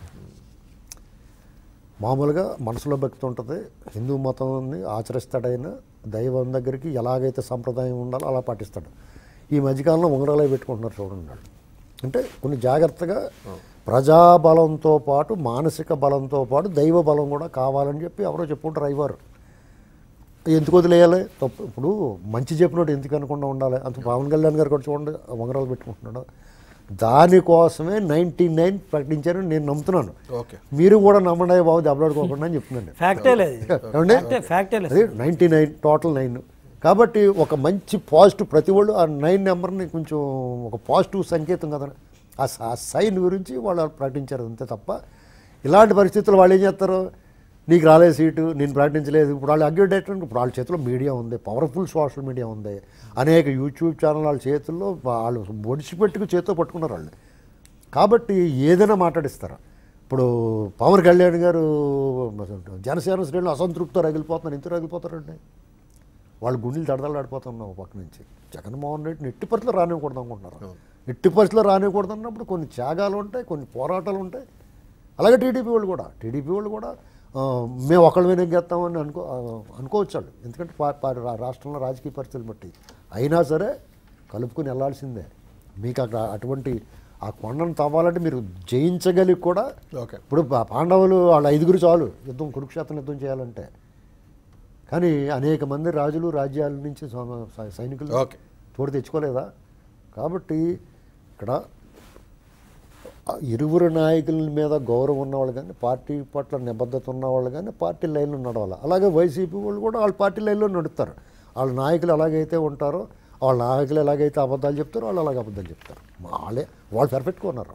మామూలుగా మనసులో భక్తి ఉంటుంది హిందూ మతాన్ని ఆచరిస్తాడైనా దైవం దగ్గరికి ఎలాగైతే సంప్రదాయం ఉండాలో అలా పాటిస్తాడు ఈ మధ్యకాలంలో ఉంగరాలే పెట్టుకుంటున్నారు చూడండి వాళ్ళు అంటే కొన్ని జాగ్రత్తగా ప్రజాబలంతో పాటు మానసిక బలంతో పాటు దైవ బలం కూడా కావాలని చెప్పి ఎవరో చెప్పుకుంటారు అయ్యవారు ఎందుకు వదిలేయాలి తప్పు ఇప్పుడు మంచి చెప్పినట్టు ఎందుకు అనకుండా ఉండాలి అంత పవన్ కళ్యాణ్ గారు కూడా చూడండి ఉంగరాలు పెట్టుకుంటున్నాడు దానికోసమే నైంటీ నైన్ ప్రకటించారు నేను నమ్ముతున్నాను ఓకే మీరు కూడా నమ్మండి బాబు దెబ్బలాడుకోకుండా అని చెప్తున్నాను ఫ్యాక్టే లేదు ఏమండి? ఫ్యాక్టే ఫ్యాక్టే లేదు అది నైంటీ నైన్ టోటల్ నైన్ కాబట్టి ఒక మంచి పాజిటివ్ ప్రతి వాళ్ళు ఆ నైన్ నెంబర్ని కొంచెం ఒక పాజిటివ్ సంకేతం కదా ఆ స- ఆ సైన్ గురించి వాళ్ళు ప్రకటించారు అంతే తప్ప ఇలాంటి పరిస్థితుల్లో వాళ్ళు ఏం చేస్తారు నీకు రాలేదు సీటు నేను ప్రకటించలేదు ఇప్పుడు వాళ్ళు అగ్రిడేట్ ఇప్పుడు వాళ్ళ చేతిలో మీడియా ఉంది పవర్ఫుల్ సోషల్ మీడియా ఉంది అనేక యూట్యూబ్ ఛానల్ వాళ్ళ చేతుల్లో వాళ్ళు ఒడిచిపెట్టుకు చేతితో పట్టుకున్నారు వాళ్ళు కాబట్టి ఏదైనా మాట్లాడిస్తారు ఇప్పుడు పవన్ కళ్యాణ్ గారు జనసేన శ్రేణులు అసంతృప్తితో రగిలిపోతున్నారు ఎందుకు రగిలిపోతారండి వాళ్ళు గుండెలు దడదలాడిపోతున్నాం ఒక పక్క నుంచి జగన్మోహన్ రెడ్డిని ఎట్టి పరిస్థితుల్లో రానివ్వకూడదు అనుకుంటున్నారు ఎట్టి పరిస్థితుల్లో రానివ్వకూడదు అన్నప్పుడు కొన్ని త్యాగాలు ఉంటాయి కొన్ని పోరాటాలు ఉంటాయి అలాగే టీడీపీ వాళ్ళు కూడా టీడీపీ వాళ్ళు కూడా ఆ, మేము ఒకళ్ళ మీద గెత్తామని అనుకో ఆ, అనుకోవచ్చు వాళ్ళు ఎందుకంటే పా- పా- రా- రాష్ట్రంలో రాజకీయ పరిస్థితులు బట్టి అయినా సరే కలుపుకొని వెళ్ళాల్సిందే మీకు అక్కడ అటువంటి ఆ కొండను తవ్వాలంటే మీరు జయించగలిగి కూడా ఓకే ఇప్పుడు పా- పాండవులు వాళ్ళ ఐదుగురు చాలు యుద్ధం కురుక్షేత్రం యుద్ధం చేయాలంటే కానీ అనేక మంది రాజులు రాజ్యాల నుంచి సమ- సై- సైనికులు ఓకే. తోడు తెచ్చుకోలేదా కాబట్టి ఇక్కడ ఆ ఇరువురు నాయకుల మీద గౌరవం ఉన్నవాళ్ళు కానీ పార్టీ పట్ల నిబద్ధత ఉన్నవాళ్ళు కానీ పార్టీ లైన్లో నడవాలి అలాగే వైసీపీ వాళ్ళు కూడా వాళ్ళ పార్టీ లైన్లో నడుస్తారు వాళ్ళ నాయకులు ఎలాగైతే ఉంటారో వాళ్ళ నాయకులు ఎలాగైతే అబద్ధాలు చెప్తారో వాళ్ళు అలాగే అబద్ధాలు చెప్తారు వాళ్ళే వాళ్ళు పెర్ఫెక్ట్గా ఉన్నారు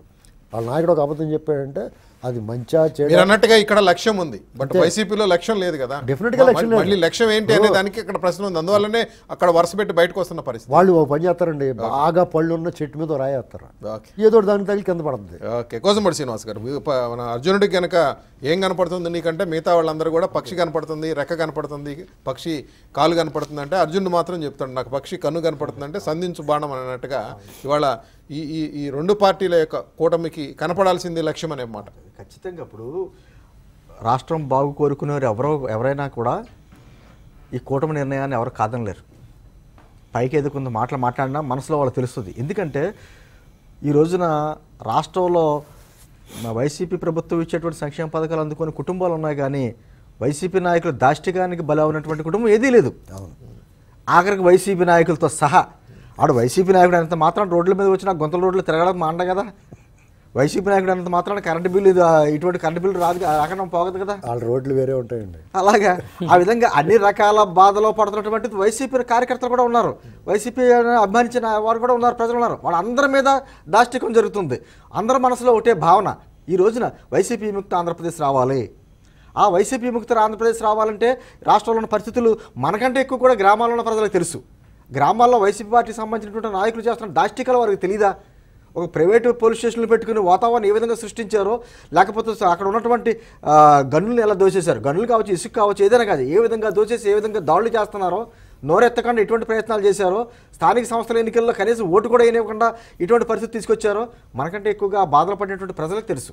వాళ్ళ నాయకుడు ఒక అబద్ధం చెప్పాడంటే అది మంచిగా మీరు చేయడం అన్నట్టుగా ఇక్కడ లక్ష్యం ఉంది బట్ వైసీపీలో లక్ష్యం లేదు కదా Definitely గా మ- లక్ష్యం లేదు. మళ్ళీ లక్ష్యం ఏంటి అనే దానికి ఇక్కడ ప్రశ్న ఉంది అందువల్లనే అక్కడ వరుస పెట్టి బయటకు వస్తున్న పరిస్థితి వాళ్ళు ఒక పని చేస్తారండి బాగా పళ్ళు ఉన్న చెట్టు మీద రాయేస్తారు ఓకే ఏదో ఒకటి దానికి తగిలి కింద పడుతుంది ఓకే కోసంపడి శ్రీనివాస్ గారు మీ ప- మన అర్జునుడికి కనుక ఏం కనపడుతుంది నీకంటే మిగతా వాళ్ళందరూ కూడా పక్షి కనపడుతుంది రెక్క కనపడుతుంది పక్షి కాలు కనపడుతుంది అంటే అర్జునుడు మాత్రం చెప్తాడు నాకు పక్షి కన్ను కనపడుతుంది అంటే సంధించు బాణం అన్నట్టుగా ఇవాళ ఈ ఈ ఈ రెండు పార్టీల యొక్క కూటమికి కనపడాల్సింది లక్ష్యం అనే మాట ఖచ్చితంగా ఇప్పుడు రాష్ట్రం బాగు కోరుకునేవారు ఎవరో ఎవరైనా కూడా ఈ కూటమి నిర్ణయాన్ని ఎవరు కాదనలేరు పైకి ఏదో కొంత మాటలు మాట్లాడినా మనసులో వాళ్ళకి తెలుస్తుంది ఎందుకంటే ఈ రోజున రాష్ట్రంలో మా వైసీపీ ప్రభుత్వం ఇచ్చేటువంటి సంక్షేమ పథకాలు అందుకునే కుటుంబాలు ఉన్నాయి కానీ వైసీపీ నాయకులు దాష్టికానికి బల ఉన్నటువంటి కుటుంబం ఏదీ లేదు అవును ఆఖరికి వైసీపీ నాయకులతో సహా ఆడు వైసీపీ నాయకుడు అంత మాత్రం రోడ్ల మీద వచ్చిన గుంతల రోడ్లు తిరగడం మాండ కదా వైసీపీ నాయకుడు అంత మాత్రం కరెంటు బిల్లు ఇది, ఆ, ఇటువంటి కరెంటు బిల్లు రాదు రాకుండా పోగదు కదా వాళ్ళ రోడ్లు వేరే ఉంటాయండి అలాగా ఆ విధంగా అన్ని రకాల బాధలో పడుతున్నటువంటి వైసీపీ కార్యకర్తలు కూడా ఉన్నారు వైసీపీ అభిమానించిన వారు కూడా ఉన్నారు ప్రజలు ఉన్నారు వాళ్ళందరి మీద దాష్టికం జరుగుతుంది అందరి మనసులో ఒకటే భావన ఈ రోజున వైసీపీ విముక్త ఆంధ్రప్రదేశ్ రావాలి ఆ వైసీపీ విముక్త ఆంధ్రప్రదేశ్ రావాలంటే రాష్ట్రంలో ఉన్న పరిస్థితులు మనకంటే ఎక్కువ కూడా గ్రామాల్లో ఉన్న ప్రజలకు తెలుసు గ్రామాల్లో వైసీపీ పార్టీకి సంబంధించినటువంటి నాయకులు చేస్తున్న దాష్టికలు వారికి తెలియదా ఒక ప్రైవేటు పోలీస్ స్టేషన్లు పెట్టుకుని వాతావరణం ఏ విధంగా సృష్టించారో లేకపోతే అక్కడ ఉన్నటువంటి ఆ, గనులను ఎలా దోచేశారు గనులు కావచ్చు ఇసుక కావచ్చు ఏదైనా కాదు ఏ విధంగా దోచేసి ఏ విధంగా దాడులు చేస్తున్నారో నోరెత్తకుండా ఎటువంటి ప్రయత్నాలు చేశారో స్థానిక సంస్థల ఎన్నికల్లో కనీసం ఓటు కూడా వేయనివ్వకుండా ఇటువంటి పరిస్థితి తీసుకొచ్చారో మనకంటే ఎక్కువగా ఆ బాధలు పడినటువంటి ప్రజలకు తెలుసు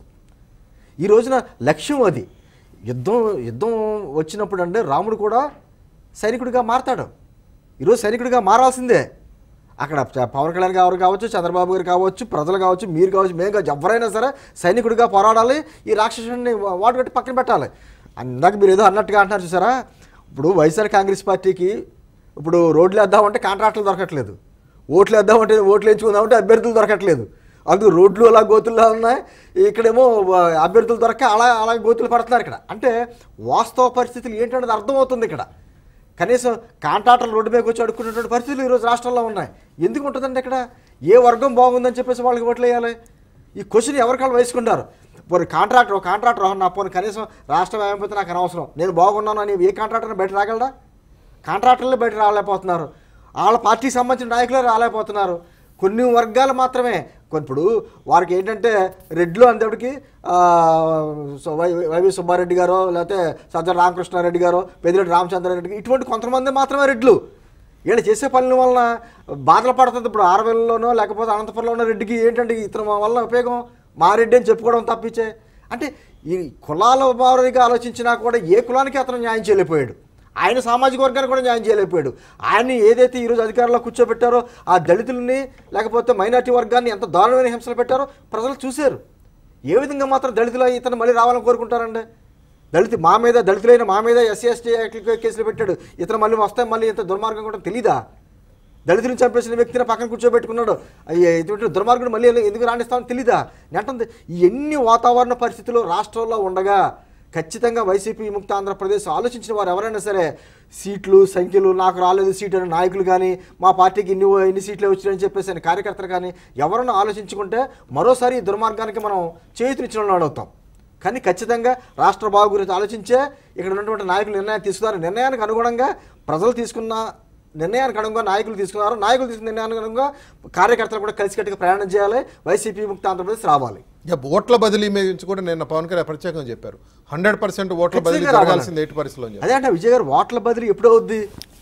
ఈ రోజున లక్ష్యం అది యుద్ధం యుద్ధం వచ్చినప్పుడు అంటే రాముడు కూడా సైనికుడిగా మారతాడు ఈరోజు సైనికుడిగా మారాల్సిందే అక్కడ చ- పవన్ కళ్యాణ్ గారు కావచ్చు చంద్రబాబు గారు కావచ్చు ప్రజలు కావచ్చు మీరు కావచ్చు మేము కావచ్చు ఎవరైనా సరే సైనికుడిగా పోరాడాలి ఈ రాక్షసుని వాటు కట్టి పక్కన పెట్టాలి అందాక మీరు ఏదో అన్నట్టుగా అంటున్నారు చూసారా ఇప్పుడు వైఎస్ఆర్ కాంగ్రెస్ పార్టీకి ఇప్పుడు రోడ్లు వేద్దామంటే కాంట్రాక్టులు దొరకట్లేదు ఓట్లు వేద్దామంటే ఓట్లు వేయించుకుందామంటే అభ్యర్థులు దొరకట్లేదు అందుకు రోడ్లు అలా గోతుల్లో ఉన్నాయి ఇక్కడేమో ఆ, అభ్యర్థులు దొరక్క అలా అలా గోతులు పడుతున్నారు ఇక్కడ అంటే వాస్తవ పరిస్థితులు ఏంటనేది అర్థమవుతుంది ఇక్కడ కనీసం కాంట్రాక్టర్లు రోడ్డు మీదకి వచ్చి అడుక్కునేటువంటి పరిస్థితులు ఈరోజు రాష్ట్రంలో ఉన్నాయి ఎందుకు ఉంటుందండి ఇక్కడ ఏ వర్గం బాగుందని చెప్పేసి వాళ్ళకి ఓట్లు వేయాలి ఈ క్వశ్చన్ ఎవరికాళ్ళు వేసుకుంటారు పోనీ కాంట్రాక్టర్ ఒక కాంట్రాక్టర్ నా పోనీ కనీసం రాష్ట్రం ఏమైపోతే నాకు అనవసరం నేను బాగున్నాను అని ఏ కాంట్రాక్టర్ బయట రాగలడా కాంట్రాక్టర్లు బయట రాలేకపోతున్నారు వాళ్ళ పార్టీకి సంబంధించిన నాయకులు రాలేకపోతున్నారు కొన్ని వర్గాలు మాత్రమే కొన్ని ఇప్పుడు వారికి ఏంటంటే రెడ్లు అంతటికి వైవి సుబ్బారెడ్డి గారో లేకపోతే సజ్జల రామకృష్ణారెడ్డి గారో పెద్దిరెడ్డి రామచంద్రారెడ్డి ఇటువంటి కొంతమంది మాత్రమే రెడ్లు వీళ్ళు చేసే పనుల వలన బాధలు పడుతుంది ఇప్పుడు ఆరవేలలోనో లేకపోతే అనంతపురంలో ఉన్న రెడ్డికి ఏంటంటే ఇతని వల్ల ఉపయోగం మా రెడ్డి అని చెప్పుకోవడం తప్పించే అంటే ఈ కులాల వారిగా ఆలోచించినా కూడా ఏ కులానికి అతను న్యాయం చేయలేకపోయాడు ఆయన సామాజిక వర్గానికి కూడా న్యాయం చేయలేకపోయాడు ఆయన్ని ఏదైతే ఈరోజు అధికారంలో కూర్చోబెట్టారో ఆ దళితుల్ని లేకపోతే మైనార్టీ వర్గాన్ని ఎంత దారుణమైన హింసలు పెట్టారో ప్రజలు చూశారు ఏ విధంగా మాత్రం దళితులు ఇతను మళ్ళీ రావాలని కోరుకుంటారండి దళిత మా మీద దళితులైన మా మీద ఎస్సీ ఎస్టీ కేసులు పెట్టాడు ఇతను మళ్ళీ వస్తే మళ్ళీ ఇంత దుర్మార్గం కూడా తెలీదా దళితులను చంపేసిన వ్యక్తిని పక్కన కూర్చోబెట్టుకున్నాడు అయ్యే ఇటువంటి దుర్మార్గుడు మళ్ళీ ఎందుకు రాణిస్తామని తెలీదా నేంటుంది ఈ ఎన్ని వాతావరణ పరిస్థితులు రాష్ట్రంలో ఉండగా ఖచ్చితంగా వైసీపీ విముక్త ఆంధ్రప్రదేశ్ ఆలోచించిన వారు ఎవరైనా సరే సీట్లు సంఖ్యలు నాకు రాలేదు సీటు అనే నాయకులు కానీ మా పార్టీకి ఇన్ని ఇన్ని సీట్లు వచ్చినాయని చెప్పేసి అని కార్యకర్తలు కానీ ఎవరైనా ఆలోచించుకుంటే మరోసారి ఈ దుర్మార్గానికి మనం చేతునిచ్చిన వాళ్ళు అవుతాం కానీ ఖచ్చితంగా రాష్ట్ర బాగు గురించి ఆలోచించే ఇక్కడ ఉన్నటువంటి నాయకులు నిర్ణయం తీసుకున్నారు నిర్ణయానికి అనుగుణంగా ప్రజలు తీసుకున్న నిర్ణయానికి అనుగుణంగా నాయకులు తీసుకున్నారు నాయకులు తీసుకున్న నిర్ణయానికి అనుగుణంగా కార్యకర్తలు కూడా కలిసికట్టుగా ప్రయాణం చేయాలి వైసీపీ ముక్త ఆంధ్రప్రదేశ్ రావాలి ఇక ఓట్ల బదిలీ మీద నుంచి కూడా నిన్న పవన్ కళ్యాణ్ ప్రత్యేకంగా చెప్పారు హండ్రెడ్ పర్సెంట్ ఓట్ల బదిలీ ఖచ్చితంగా రావాలి. జరగాల్సింది ఎయిట్ పరిస్థితుల్లో అని చెప్పారు. అదే అంటే విజయ్ గారు ఓట్ల బదిలీ ఎప్పుడు అవుద్ది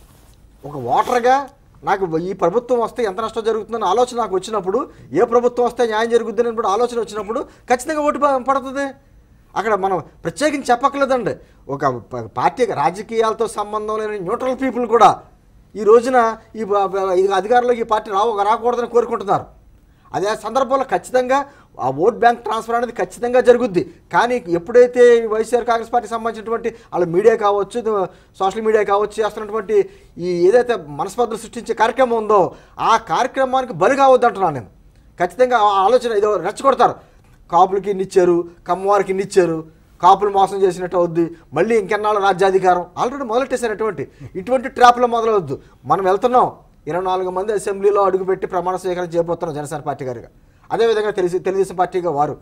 ఒక ఓటర్గా నాకు ఈ ప్రభుత్వం వస్తే ఎంత నష్టం జరుగుతుందని ఆలోచన నాకు వచ్చినప్పుడు ఏ ప్రభుత్వం వస్తే న్యాయం జరుగుతుందని ఇప్పుడు ఆలోచన వచ్చినప్పుడు ఖచ్చితంగా ఓటు ప- పడుతుంది అక్కడ మనం ప్రత్యేకించి చెప్పక్కర్లేదండి ఒక ప- పార్టీ రాజకీయాలతో సంబంధం లేని న్యూట్రల్ పీపుల్ కూడా ఈ రోజున ఈ బ- బ- ఈ అధికారంలోకి ఈ పార్టీ రావు రాకూడదని కోరుకుంటున్నారు అదే సందర్భంలో ఖచ్చితంగా ఆ ఓట్ బ్యాంక్ ట్రాన్స్ఫర్ అనేది ఖచ్చితంగా జరుగుద్ది కానీ ఎప్పుడైతే ఈ వైఎస్ఆర్ కాంగ్రెస్ పార్టీ సంబంధించినటువంటి వాళ్ళ మీడియా కావచ్చు సోషల్ మీడియా కావచ్చు చేస్తున్నటువంటి ఈ ఏదైతే మనస్పర్ధలు సృష్టించే కార్యక్రమం ఉందో ఆ కార్యక్రమానికి బలి కావద్దు అంటున్నాను నేను ఖచ్చితంగా ఆ ఆలోచన ఏదో రెచ్చగొడతారు కాపులకి ఇన్నిచ్చారు కమ్మవారికి ఇన్నిచ్చారు కాపులు మోసం చేసినట్టు అవుద్ది మళ్ళీ ఇంకెన్నాళ్ళు రాజ్యాధికారం ఆల్రెడీ మొదలెట్టేశారు ఎటువంటి ఇటువంటి ట్రాప్లో మొదలవద్దు మనం వెళ్తున్నాం ఇరవై నాలుగు మంది అసెంబ్లీలో అడుగుపెట్టి ప్రమాణ స్వీకారం చేయబోతున్నాం జనసేన పార్టీ గారిగా అదేవిధంగా తెలిసి తెలుగుదేశం పార్టీగా వారు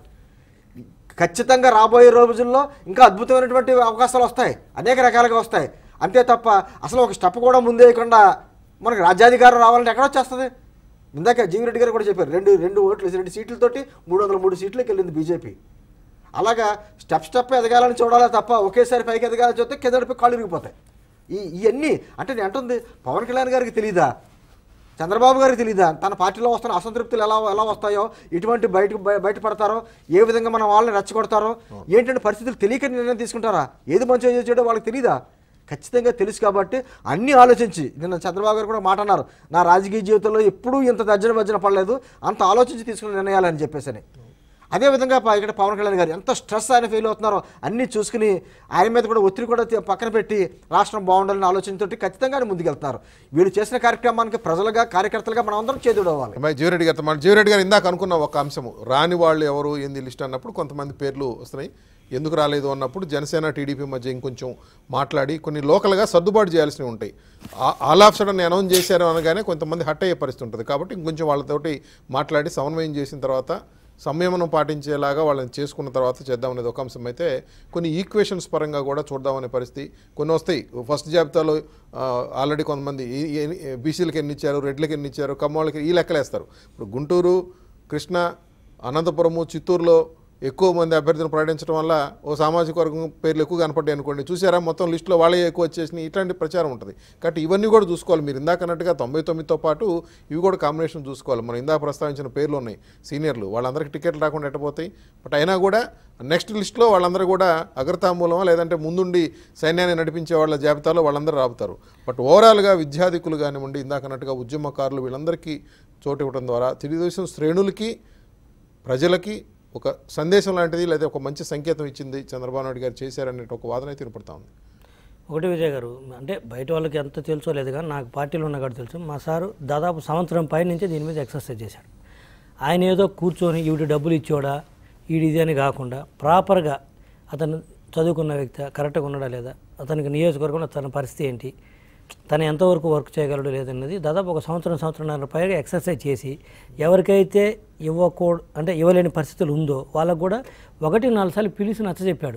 ఖచ్చితంగా రాబోయే రోజుల్లో ఇంకా అద్భుతమైనటువంటి అవకాశాలు వస్తాయి అనేక రకాలుగా వస్తాయి అంతే తప్ప అసలు ఒక స్టెప్ కూడా ముందేయకుండా మనకు రాజ్యాధికారం రావాలంటే ఎక్కడ వచ్చేస్తుంది ఇందాక జీవిరెడ్డి గారు కూడా చెప్పారు రెండు రెండు ఓట్లు రెండు సీట్లతోటి మూడు వందల మూడు సీట్లకి వెళ్ళింది బీజేపీ అలాగా స్టెప్ స్టెప్ ఎదగాలని చూడాలి తప్ప ఒకేసారి పైకి ఎదగాలని చూస్తే కింద పడిపోయి కాళ్ళు ఇరిగిపోతాయి ఈ ఇవన్నీ అంటే నేను అంటుంది పవన్ కళ్యాణ్ గారికి తెలీదా చంద్రబాబు గారికి తెలీదా తన పార్టీలో వస్తున్న అసంతృప్తులు ఎలా ఎలా వస్తాయో ఇటువంటి బయటకు బయ- బయటపడతారో ఏ విధంగా మన వాళ్ళని రెచ్చగొడతారో ఏంటంటే పరిస్థితులు తెలియక నిర్ణయం తీసుకుంటారా ఏది మంచి ఏది చేయడో వాళ్ళకి తెలీదా ఖచ్చితంగా తెలుసు కాబట్టి అన్నీ ఆలోచించి నిన్న చంద్రబాబు గారు కూడా మాట అన్నారు నా రాజకీయ జీవితంలో ఎప్పుడూ ఇంత దర్జన భర్జన పడలేదు అంత ఆలోచించి తీసుకున్న నిర్ణయాలని చెప్పేసి అదేవిధంగా ప- ఇక్కడ పవన్ కళ్యాణ్ గారు ఎంత స్ట్రెస్ ఆయన ఫీల్ అవుతున్నారో అన్నీ చూసుకుని ఆయన మీద కూడా ఒత్తిడి కూడా తీ- పక్కన పెట్టి రాష్ట్రం బాగుండాలని ఆలోచనతో ఖచ్చితంగా ఆయన ముందుకెళ్తున్నారు వీళ్ళు చేసిన కార్యక్రమానికి ప్రజలుగా కార్యకర్తలుగా మనం అందరం చేదుడవ్వాలి అమ్మాయి జీవరెడ్డి గారితో మన జీవరెడ్డి గారు ఇందాక అనుకున్న ఒక అంశము రాని వాళ్ళు ఎవరు ఏంది లిస్ట్ అన్నప్పుడు కొంతమంది పేర్లు వస్తున్నాయి ఎందుకు రాలేదు అన్నప్పుడు జనసేన టీడీపీ మధ్య ఇంకొంచెం మాట్లాడి కొన్ని లోకల్గా సర్దుబాటు చేయాల్సినవి ఉంటాయి ఆ- ఆల్ ఆఫ్ సడన్ అనౌన్స్ చేశారు అనగానే కొంతమంది హట్ అయ్యే పరిస్థితి ఉంటుంది కాబట్టి ఇంకొంచెం వాళ్ళతోటి మాట్లాడి సమన్వయం చేసిన తర్వాత సంయమనం పాటించేలాగా వాళ్ళని చేసుకున్న తర్వాత చేద్దాం అనేది ఒక అంశం అయితే కొన్ని ఈక్వేషన్స్ పరంగా కూడా చూద్దామనే పరిస్థితి కొన్ని వస్తాయి ఫస్ట్ జాబితాలో ఆల్రెడీ కొంతమంది ఈ- ఈ- బీసీలకు ఎన్ని ఇచ్చారు రెడ్లకి ఎన్ని ఇచ్చారు కమ్మోళ్ళకి ఈ లెక్కలేస్తారు ఇప్పుడు గుంటూరు కృష్ణ అనంతపురము చిత్తూరులో ఎక్కువ మంది అభ్యర్థులను ప్రకటించడం వల్ల ఓ సామాజిక వర్గం పేర్లు ఎక్కువ కనపడ్డాయి అనుకోండి చూసారా మొత్తం లిస్టులో వాళ్ళే ఎక్కువ వచ్చేసినాయి ఇట్లాంటి ప్రచారం ఉంటుంది కాబట్టి ఇవన్నీ కూడా చూసుకోవాలి మీరు ఇందాక అన్నట్టుగా తొంభై తొమ్మిదితో పాటు ఇవి కూడా కాంబినేషన్ చూసుకోవాలి మనం ఇందాక ప్రస్తావించిన పేర్లు ఉన్నాయి సీనియర్లు వాళ్ళందరికీ టికెట్లు రాకుండా ఎట్టపోతాయి బట్ అయినా కూడా నెక్స్ట్ లిస్ట్లో వాళ్ళందరూ కూడా అగ్రతాంబూలమా లేదంటే ముందుండి సైన్యాన్ని నడిపించే వాళ్ళ జాబితాలో వాళ్ళందరూ రాపుతారు బట్ ఓవరాల్గా విద్యాధికులు కానివ్వండి ఇందాక అన్నట్టుగా ఉద్యమకారులు వీళ్ళందరికీ చోటు ఇవ్వడం ద్వారా తెలుగుదేశం శ్రేణులకి ప్రజలకి ఒక సందేశం లాంటిది లేదా ఒక మంచి సంకేతం ఇచ్చింది చంద్రబాబు నాయుడు గారు చేశారనే ఒక వాదన అయితే వినపడతా ఉంది ఒకటి విజయ్ గారు అంటే బయట వాళ్ళకి ఎంత తెలుసో లేదు కానీ నాకు పార్టీలో ఉన్న కాదు తెలుసు మా సారు దాదాపు సంవత్సరం పై నుంచి దీని మీద ఎక్సర్సైజ్ చేశాడు ఆయన ఏదో కూర్చొని ఈవిడ డబ్బులు ఇచ్చోడా ఈడు ఇది అని కాకుండా ప్రాపర్గా అతను చదువుకున్న వ్యక్తి కరెక్ట్గా ఉన్నాడా లేదా అతనికి నియోజకవర్గంలో తన పరిస్థితి ఏంటి తను ఎంతవరకు వర్క్ చేయగలడు లేదన్నది దాదాపు ఒక సంవత్సరం సంవత్సరంన్నర పైగా ఎక్సర్సైజ్ చేసి ఎవరికైతే ఇవ్వకూ అంటే ఇవ్వలేని పరిస్థితులు ఉందో వాళ్ళకు కూడా ఒకటి నాలుగు సార్లు పిలిచి నచ్చజెప్పాడు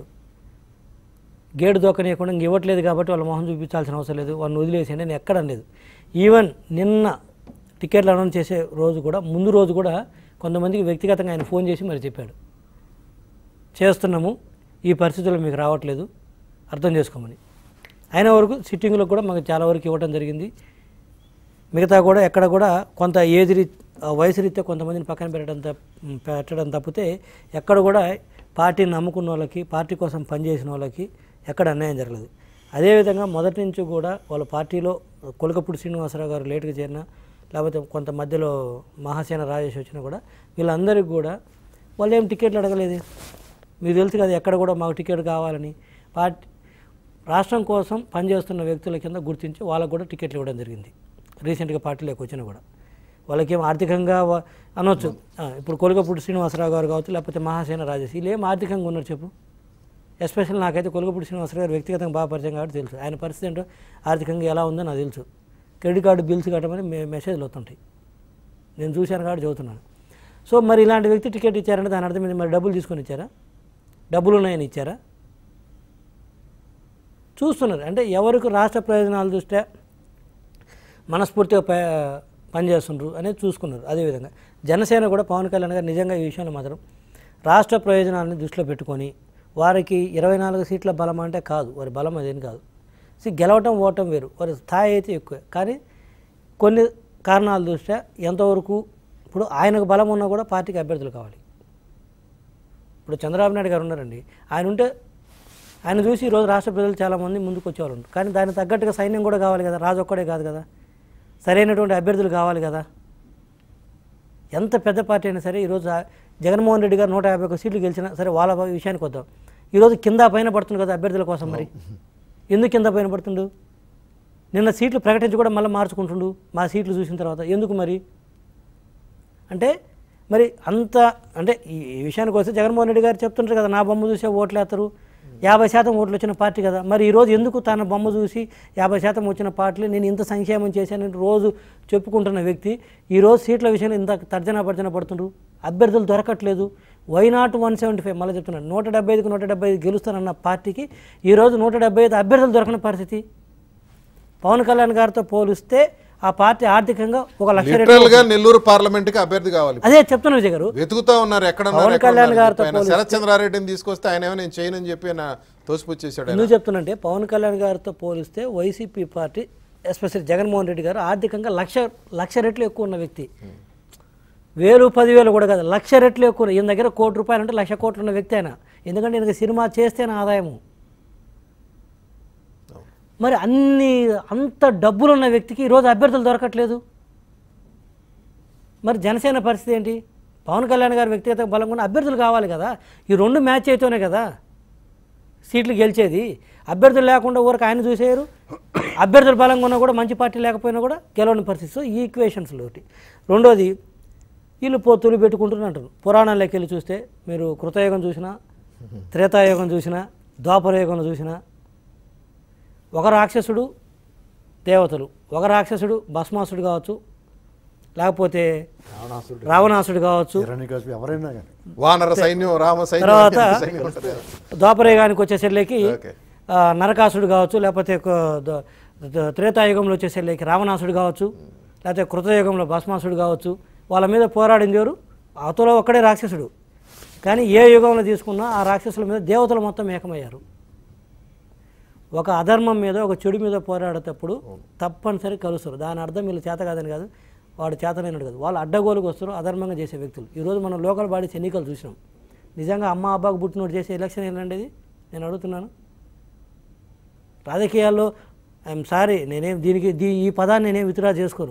గేటు దొక్కనీయకుండా ఇంక ఇవ్వట్లేదు కాబట్టి వాళ్ళ మొహం చూపించాల్సిన అవసరం లేదు వాళ్ళని వదిలేసేయండి నేను ఎక్కడ లేదు ఈవెన్ నిన్న టికెట్లు అనౌన్స్ చేసే రోజు కూడా ముందు రోజు కూడా కొంతమందికి వ్యక్తిగతంగా ఆయన ఫోన్ చేసి మరి చెప్పాడు చేస్తున్నాము ఈ పరిస్థితుల్లో మీకు రావట్లేదు అర్థం చేసుకోమని అయిన వరకు సిట్టింగ్లో కూడా మాకు చాలా వరకు ఇవ్వడం జరిగింది మిగతా కూడా ఎక్కడ కూడా కొంత ఏజ్ రీ ఆ వయసు రీత్యా కొంతమందిని పక్కన పెట్టడం తప్ప పెట్టడం తప్పితే ఎక్కడ కూడా పార్టీని నమ్ముకున్న వాళ్ళకి పార్టీ కోసం పనిచేసిన వాళ్ళకి ఎక్కడ అన్యాయం జరగలేదు అదేవిధంగా మొదటి నుంచి కూడా వాళ్ళ పార్టీలో కొలకపూడి శ్రీనివాసరావు గారు లేటుగా చేరినా లేకపోతే కొంత మధ్యలో మహాసేన రాజేష్ వచ్చినా కూడా వీళ్ళందరికీ కూడా వాళ్ళు ఏం టికెట్లు అడగలేదు మీకు తెలుసు కదా ఎక్కడ కూడా మాకు టికెట్ కావాలని పార్టీ రాష్ట్రం కోసం పనిచేస్తున్న వ్యక్తుల కింద గుర్తించి వాళ్ళకు కూడా టికెట్లు ఇవ్వడం జరిగింది రీసెంట్గా పార్టీలోకి వచ్చినా కూడా వాళ్ళకేం ఆర్థికంగా వ- అనొచ్చు ఆ, ఇప్పుడు కొలగపూడి శ్రీనివాసరావు గారు కావచ్చు లేకపోతే మహాసేన రాజేష్ వీళ్ళు ఏం ఆర్థికంగా ఉన్నారు చెప్పు ఎస్పెషల్ నాకైతే కొలగపూడి శ్రీనివాసరావు గారు వ్యక్తిగతంగా బాగా పరిచయం కాబట్టి తెలుసు ఆయన పరిస్థితి ఏంటో ఆర్థికంగా ఎలా ఉందో నాకు తెలుసు క్రెడిట్ కార్డు బిల్స్ కట్టమని మె మెసేజ్లు వస్తుంటాయి నేను చూశాను కాబట్టి చదువుతున్నాను సో మరి ఇలాంటి వ్యక్తి టికెట్ ఇచ్చారంటే దాని అర్థం ఏంటి? మరి డబ్బులు తీసుకొని ఇచ్చారా డబ్బులు ఉన్నాయని ఇచ్చారా చూస్తున్నారు అంటే ఎవరికి రాష్ట్ర ప్రయోజనాల దృష్ట్యా మనస్ఫూర్తిగా ప పనిచేస్తుండ్రు అనేది చూసుకున్నారు అదేవిధంగా జనసేన కూడా పవన్ కళ్యాణ్ గారు నిజంగా ఈ విషయంలో మాత్రం రాష్ట్ర ప్రయోజనాలను దృష్టిలో పెట్టుకొని వారికి ఇరవై నాలుగు సీట్ల బలం అంటే కాదు వారి బలం అదేం కాదు సో గెలవటం ఓటం వేరు వారి స్థాయి అయితే ఎక్కువే కానీ కొన్ని కారణాల దృష్ట్యా ఎంతవరకు ఇప్పుడు ఆయనకు బలం ఉన్నా కూడా పార్టీకి అభ్యర్థులు కావాలి ఇప్పుడు చంద్రబాబు నాయుడు గారు ఉన్నారండి ఆయన ఉంటే ఆయన చూసి ఈరోజు రాష్ట్ర ప్రజలు చాలామంది ముందుకు వచ్చేవాళ్ళు ఉంటారు కానీ దానికి తగ్గట్టుగా సైన్యం కూడా కావాలి కదా రాజు ఒక్కడే కాదు కదా సరైనటువంటి అభ్యర్థులు కావాలి కదా ఎంత పెద్ద పార్టీ అయినా సరే ఈరోజు ఆ జగన్మోహన్ రెడ్డి గారు నూట యాభై ఒక్క సీట్లు గెలిచినా సరే వాళ్ళ విషయానికి వద్దాం ఈరోజు కింద పైన పడుతుంది కదా అభ్యర్థుల కోసం మరి ఎందుకు కింద పైన పడుతుండు నిన్న సీట్లు ప్రకటించి కూడా మళ్ళీ మార్చుకుంటుండు మా సీట్లు చూసిన తర్వాత ఎందుకు మరి అంటే మరి అంత అంటే ఈ ఈ విషయానికి వస్తే జగన్మోహన్ రెడ్డి గారు చెప్తుంటారు కదా నా బొమ్మ చూసే ఓట్లు వేస్తారు యాభై శాతం ఓట్లు వచ్చిన పార్టీ కదా మరి ఈరోజు ఎందుకు తన బొమ్మ చూసి యాభై శాతం వచ్చిన పార్టీలు నేను ఇంత సంక్షేమం చేశానని రోజు చెప్పుకుంటున్న వ్యక్తి ఈరోజు సీట్ల విషయంలో ఇంత తర్జన భర్జన పడుతుండ్రు అభ్యర్థులు దొరకట్లేదు why not one seventy five మళ్ళీ చెప్తున్నాను నూట డెబ్బై ఐదుకి నూట డెబ్బై ఐదు గెలుస్తానన్న పార్టీకి ఈరోజు నూట డెబ్బై ఐదు అభ్యర్థులు దొరకని పరిస్థితి పవన్ కళ్యాణ్ గారితో పోలిస్తే ఆ పార్టీ ఆర్థికంగా ఒక లక్ష రెట్లు లిటరల్ గా నెల్లూరు పార్లమెంట్ కి అభ్యర్థి కావాలి అదే చెప్తున్నా విజయ్ గారు వెతుకుతా ఉన్నారు ఎక్కడ ఉన్నారు, పవన్ ఎక్కడ కళ్యాణ్ ఉన్నారు గారితో అని చెప్పి ఆయన శరత్ చంద్రారెడ్డిని తీసుకొస్తే ఆయన ఏమో నేను చేయనని చెప్పి ఆయన తోసిపుచ్చేసాడు ఆయన. ఎందుకు చెప్తున్నంటే పవన్ కళ్యాణ్ గారితో పోలిస్తే YCP party especially Jagan Mohan Reddy గారు ఆర్థికంగా లక్ష లక్ష రెట్లు ఎక్కువ ఉన్న వ్యక్తి వేలు పదివేలు కూడా కాదు లక్ష రెట్లు ఎక్కువ ఉన్నాయి. ఈయన దగ్గర కోటి రూపాయలు అంటే లక్ష కోట్లు ఉన్న వ్యక్తి ఆయన ఎందుకంటే ఈయనకి సినిమా చేస్తేనే ఆదాయము మరి అన్ని అంత డబ్బులు ఉన్న వ్యక్తికి ఈరోజు అభ్యర్థులు దొరకట్లేదు మరి జనసేన పరిస్థితి ఏంటి పవన్ కళ్యాణ్ గారి వ్యక్తిగత బలం ఉన్న అభ్యర్థులు కావాలి కదా ఈ రెండు మ్యాచ్ అయితేనే కదా సీట్లు గెలిచేది అభ్యర్థులు లేకుండా ఊరికి ఆయన చూసేయరు అభ్యర్థులు బలంగా ఉన్నా కూడా మంచి పార్టీ లేకపోయినా కూడా గెలవని పరిస్థితి సో ఈ ఈక్వేషన్స్లో ఒకటి రెండోది వీళ్ళు పొత్తులు పెట్టుకుంటున్నారు పురాణాల్లోకి వెళ్ళి చూస్తే మీరు కృతయుగం చూసినా త్రేతాయుగం చూసినా ద్వాపరయుగం చూసినా ఒక రాక్షసుడు దేవతలు ఒక రాక్షసుడు భస్మాసుడు కావచ్చు లేకపోతే రావణాసుడు కావచ్చు హిరణ్యకశిపు ఎవరైనా కానీ వానర సైన్యం రామ సైన్యం తర్వాత ఎంత సైన్యం ఉంటుంది కదా. ద్వాపరయుగానికి వచ్చేసరికి ఓకే. ఆ, నరకాసుడు కావచ్చు లేకపోతే ఒక ద- ద- త్రేతాయుగంలో వచ్చేసరికి రావణాసుడు కావచ్చు లేకపోతే కృతయుగంలో భస్మాసుడు కావచ్చు వాళ్ళ మీద పోరాడింది ఎవరు అతలో ఒక్కడే రాక్షసుడు కానీ ఏ యుగంలో తీసుకున్నా ఆ రాక్షసుల మీద దేవతలు మొత్తం ఏకమయ్యారు ఒక అధర్మం మీద ఒక చెడు మీద పోరాడేటప్పుడు తప్పనిసరి కలుస్తారు దాని అర్థం వీళ్ళు చేత కాదని కాదు వాడు చేతనైనడు కాదు వాళ్ళు అడ్డగోలుకు వస్తారు అధర్మంగా చేసే వ్యక్తులు ఈరోజు మనం లోకల్ బాడీస్ ఎన్నికలు చూసినాం నిజంగా అమ్మ అబ్బాకు పుట్టినోడు చేసే ఎలక్షన్ ఏంటండి ఇది నేను అడుగుతున్నాను రాజకీయాల్లో ఐఎమ్ సారీ నేనేం దీనికి దీ ఈ పదాన్ని నేనేం విత్డ్రా చేసుకోను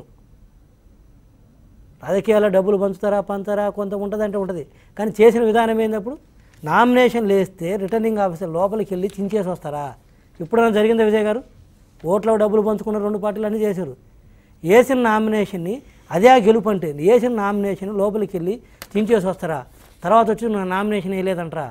రాజకీయాల్లో డబ్బులు పంచుతారా పంచుతారా కొంత ఉంటుందంటే ఉంటుంది కానీ చేసిన విధానం ఏంటప్పుడు నామినేషన్ లేస్తే రిటర్నింగ్ ఆఫీసర్ లోపలికి వెళ్ళి చించేసి వస్తారా ఇప్పుడైనా జరిగిందా విజయ్ గారు ఓట్లో డబ్బులు పంచుకున్న రెండు పార్టీలు అన్నీ చేశారు వేసిన నామినేషన్ని అదే ఆ గెలుపు అంటే వేసిన నామినేషన్ లోపలికి వెళ్ళి చించేసి వస్తారా తర్వాత వచ్చి నా నామినేషన్ వేయలేదంటారా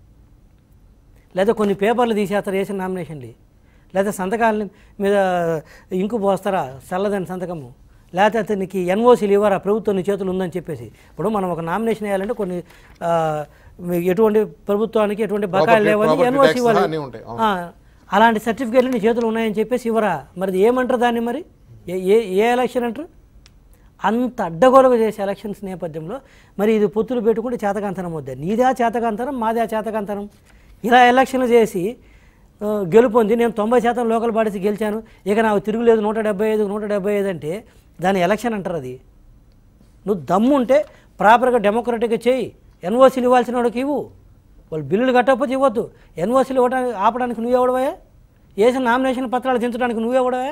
లేదా కొన్ని పేపర్లు తీసేస్తారు వేసిన నామినేషన్లు లేదా సంతకాల మీద ఇంకు పోస్తారా చల్లదని సంతకము లేకపోతే అతనికి ఎన్ఓసీలు ఇవ్వరా ప్రభుత్వం నీ చేతులు ఉందని చెప్పేసి ఇప్పుడు మనం ఒక నామినేషన్ వేయాలంటే కొన్ని ఆ, మీకు ఎటువంటి ప్రభుత్వానికి ఎటువంటి బకాయిలు Property- లేవని property ఎన్ఓసీ tax ఇవ్వాలి అన్నీ ఉంటాయి. అవును. ఆ, అలాంటి సర్టిఫికేట్లు నీ చేతులు ఉన్నాయని చెప్పేసి ఇవ్వరా మరి అది ఏమంటారు దాన్ని మరి ఏ ఏ ఏ ఎలక్షన్ అంటారు అంత అడ్డగోలుగా చేసే ఎలక్షన్స్ నేపథ్యంలో మరి ఇది పొత్తులు పెట్టుకుంటే చేతకాంతనం వద్దా నీదా చేతకాంతనం మాదే చేతకాంతనం ఇలా ఎలక్షన్లు చేసి ఆ, గెలుపొంది నేను తొంభై శాతం లోకల్ బాడీస్ గెలిచాను ఇక నాకు తిరుగులేదు నూట డెబ్బై ఐదు నూట డెబ్బై ఐదు అంటే దాని ఎలక్షన్ అంటారు అది నువ్వు దమ్ము ఉంటే ప్రాపర్గా డెమోక్రటిక్గా చేయి ఎన్ఓసీలు ఇవ్వాల్సిన వాడికి ఇవ్వు వాళ్ళు బిల్లులు కట్టకపోతే ఇవ్వద్దు ఎన్ఓసీలు ఇవ్వడానికి ఆపడానికి నువ్వు ఎవడవే వేసిన నామినేషన్ పత్రాలు దించడానికి నువ్వే ఎవడవే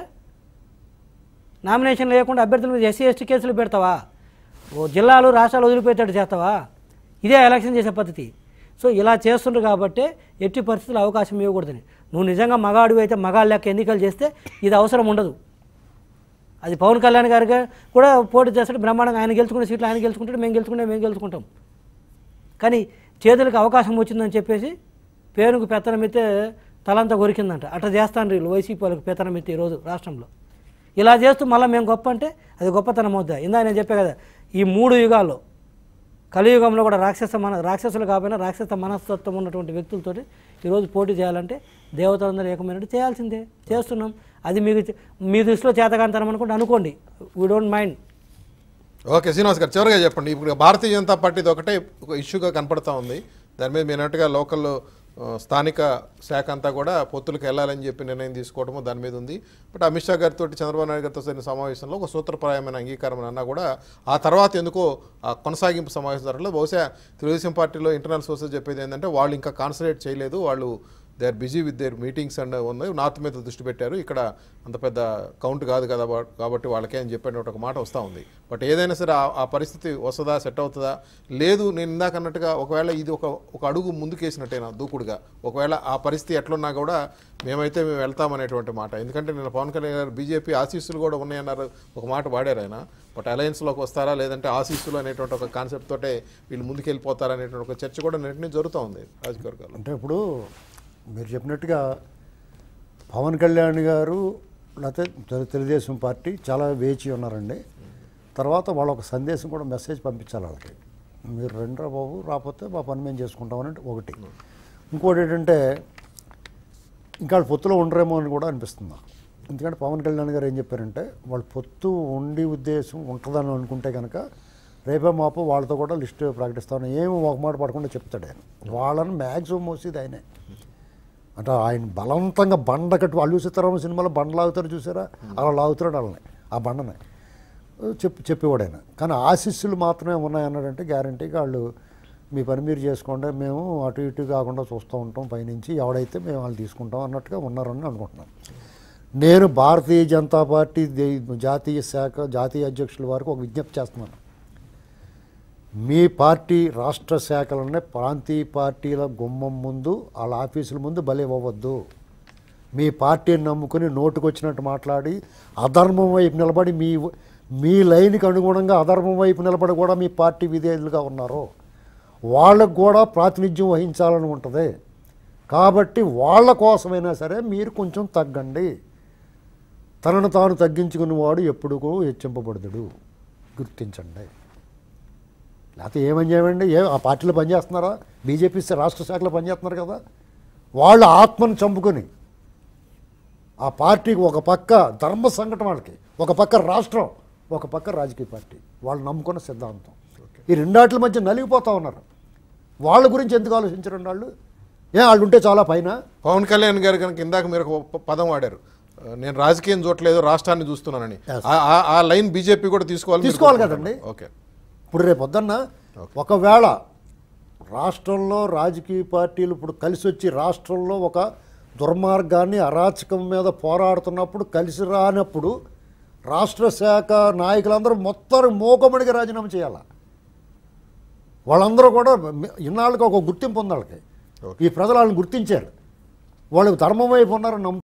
నామినేషన్ లేకుండా అభ్యర్థుల మీద ఎస్సీ ఎస్టీ కేసులు పెడతావా ఓ జిల్లాలు రాష్ట్రాలు వదిలిపోయేటట్టు చేస్తావా ఇదే ఎలక్షన్ చేసే పద్ధతి సో ఇలా చేస్తుండ్రు కాబట్టి ఎట్టి పరిస్థితుల్లో అవకాశం ఇవ్వకూడదని నువ్వు నిజంగా మగాడివి అయితే మగాళ్ళ లెక్క ఎన్నికలు చేస్తే ఇది అవసరం ఉండదు అది పవన్ కళ్యాణ్ గారికి కూడా పోటీ చేస్తాడు బ్రహ్మాండంగా ఆయన గెలుచుకునే సీట్లు ఆయన గెలుచుకుంటాడు మేము గెలుచుకుంటే మేము గెలుచుకుంటాం కానీ చేతులకు అవకాశం వచ్చిందని చెప్పేసి పేరుకు పెత్తనం ఎత్తే తలంతా కొరికిందంట అట్లా చేస్తాను వీళ్ళు వైసీపీ వాళ్ళకి పెత్తనం ఎత్తే ఈరోజు రాష్ట్రంలో ఇలా చేస్తూ మళ్ళీ మేము గొప్ప అంటే అది గొప్పతనం అవుద్దా ఇందా నేను చెప్పే కదా ఈ మూడు యుగాల్లో కలియుగంలో కూడా రాక్షస మన రాక్షసులు కాకపోయినా రాక్షస మనస్తత్వం ఉన్నటువంటి వ్యక్తులతోటి ఈరోజు పోటీ చేయాలంటే దేవతలందరూ ఏకమైనట్టు చేయాల్సిందే చేస్తున్నాం అది మీకు చే- మీ దృష్టిలో చేతకాంతనం అనుకుంటే అనుకోండి we don't mind okay Srinivas గారు చివరిగా చెప్పండి ఇప్పుడు భారతీయ జనతా పార్టీది ఒకటే ఒక ఇష్యూగా కనపడతా ఉంది దాని మీద మీరు అన్నట్టుగా లోకల్ ఆ, స్థానిక శాఖ అంతా కూడా పొత్తులకు వెళ్ళాలని చెప్పి నిర్ణయం తీసుకోవడము దాని మీద ఉంది బట్ అమిత్ షా గారితో చంద్రబాబు నాయుడు గారితో జరిగిన సమావేశంలో ఒక సూత్రప్రాయమైన అంగీకారం అని అన్నా కూడా ఆ తర్వాత ఎందుకో ఆ కొనసాగింపు సమావేశం జరగలేదు బహుశా తెలుగుదేశం పార్టీలో ఇంటర్నల్ సోర్సెస్ చెప్పేది ఏంటంటే వాళ్ళు ఇంకా కాన్సన్ట్రేట్ చేయలేదు వాళ్ళు they are busy with their meetings and ఉన్నాయి నార్త్ మీద దృష్టి పెట్టారు ఇక్కడ అంత పెద్ద కౌంట్ కాదు కదా బా- కాబట్టి వాళ్ళకే అని చెప్పిన ఒక మాట వస్తూ ఉంది బట్ ఏదైనా సరే ఆ- ఆ పరిస్థితి వస్తుందా సెట్ అవుతుందా లేదు నేను ఇందాక అన్నట్టుగా ఒకవేళ ఇది ఒక ఒక అడుగు ముందుకేసినట్టేనా దూకుడుగా ఒకవేళ ఆ పరిస్థితి ఎట్లున్నా కూడా మేమైతే మేము వెళ్తామనేటువంటి మాట ఎందుకంటే నేను పవన్ కళ్యాణ్ గారు బీజేపీ ఆశీస్సులు కూడా ఉన్నాయన్నారు ఒక మాట వాడారు ఆయన బట్ అలయన్స్లోకి వస్తారా లేదంటే ఆశీస్సులు అనేటువంటి ఒక కాన్సెప్ట్ తోటే వీళ్ళు ముందుకెళ్ళిపోతారా అనేటువంటి ఒక చర్చ కూడా నెట్ నుంచి జరుగుతూ ఉంది రాజకీయ వర్గాల్లో అంటే ఇప్పుడు మీరు చెప్పినట్టుగా పవన్ కళ్యాణ్ గారు లేకపోతే తెలు- తెలుగుదేశం పార్టీ చాలా వేచి ఉన్నారండి తర్వాత వాళ్ళు ఒక సందేశం కూడా మెసేజ్ పంపించాలి వాళ్ళకి మీరు రెండ్రా బాబు రాకపోతే మా పని మేము చేసుకుంటామని ఒకటి ఇంకోటి ఏంటంటే ఇంకా వాళ్ళు పొత్తులో ఉండరేమో అని కూడా అనిపిస్తుంది నాకు ఎందుకంటే పవన్ కళ్యాణ్ గారు ఏం చెప్పారంటే వాళ్ళు పొత్తు ఉండి ఉద్దేశం ఉంటుందని అనుకుంటే కనుక రేపే మాపు వాళ్ళతో కూడా లిస్ట్ ప్రకటిస్తాను ఏమి ఒక మాట పడకుండా చెప్తాడు ఆయన వాళ్ళని మ్యాక్సిమం మోసేది ఆయనే అంటే ఆయన బలవంతంగా బండ కట్టు అల్లు సీతారామ సినిమాలో బండ లాగుతారు చూసారా అలా లాగుతున్నాడు వాళ్ళని ఆ బండని చెప్పి చెప్పేవాడు ఆయన కానీ ఆశీస్సులు మాత్రమే ఉన్నాయన్నాడంటే గ్యారంటీగా వాళ్ళు మీ పని మీరు చేసుకోండి మేము అటు ఇటు కాకుండా చూస్తూ ఉంటాం పైనుంచి ఎవడైతే మేము వాళ్ళు తీసుకుంటాం అన్నట్టుగా ఉన్నారని అనుకుంటున్నాను నేను భారతీయ జనతా పార్టీ దే- జాతీయ శాఖ జాతీయ అధ్యక్షుల వారికి ఒక విజ్ఞప్తి చేస్తున్నాను మీ పార్టీ రాష్ట్ర శాఖలనే ప్రాంతీయ పార్టీల గుమ్మం ముందు వాళ్ళ ఆఫీసుల ముందు బలి ఇవ్వవద్దు మీ పార్టీని నమ్ముకుని నోటుకొచ్చినట్టు మాట్లాడి అధర్మం వైపు నిలబడి మీ మీ లైన్కి అనుగుణంగా అధర్మం వైపు నిలబడి కూడా మీ పార్టీ విధేయులుగా ఉన్నారు వాళ్ళకు కూడా ప్రాతినిధ్యం వహించాలని ఉంటుంది కాబట్టి వాళ్ళ కోసమైనా సరే మీరు కొంచెం తగ్గండి తనను తాను తగ్గించుకునేవాడు ఎప్పుడు హెచ్చింపబడదుడు గుర్తించండి లేకపోతే ఏమని చేయమండి ఏ ఆ పార్టీలో పనిచేస్తున్నారా బీజేపీ రాష్ట్ర శాఖలో పనిచేస్తున్నారు కదా వాళ్ళ ఆత్మను చంపుకొని ఆ పార్టీకి ఒక పక్క ధర్మ సంకటం వాళ్ళకి ఒక పక్క రాష్ట్రం ఒక పక్క రాజకీయ పార్టీ వాళ్ళు నమ్ముకున్న సిద్ధాంతం ఈ రెండాట్ల మధ్య నలిగిపోతూ ఉన్నారు వాళ్ళ గురించి ఎందుకు ఆలోచించరండి వాళ్ళు ఏ వాళ్ళు ఉంటే చాలా పైన పవన్ కళ్యాణ్ గారు కనుక ఇందాక మీరు ఒక ప- పదం వాడారు ఆ, నేను రాజకీయం చూడలేదు రాష్ట్రాన్ని చూస్తున్నానని Yes. ఆ- ఆ- ఆ లైన్ బీజేపీ కూడా తీసుకోవాలి మీరు తీసుకోవాలి కోరుకుంటున్నారు. కదండి. ఓకే ఇప్పుడు రేపు పొద్దున్న ఒకవేళ రాష్ట్రంలో రాజకీయ పార్టీలు ఇప్పుడు కలిసి వచ్చి రాష్ట్రంలో ఒక దుర్మార్గాన్ని అరాచకం మీద పోరాడుతున్నప్పుడు కలిసి రానప్పుడు రాష్ట్ర శాఖ నాయకులందరూ మొత్తం మోకమడిగా రాజీనామా చేయాలి వాళ్ళందరూ కూడా ఇన్నాళ్ళకి ఒక గుర్తింపు ఉంది వాళ్ళకి ఈ ప్రజలు వాళ్ళని గుర్తించారు వాళ్ళు ధర్మం వైపు ఉన్నారని నమ్ము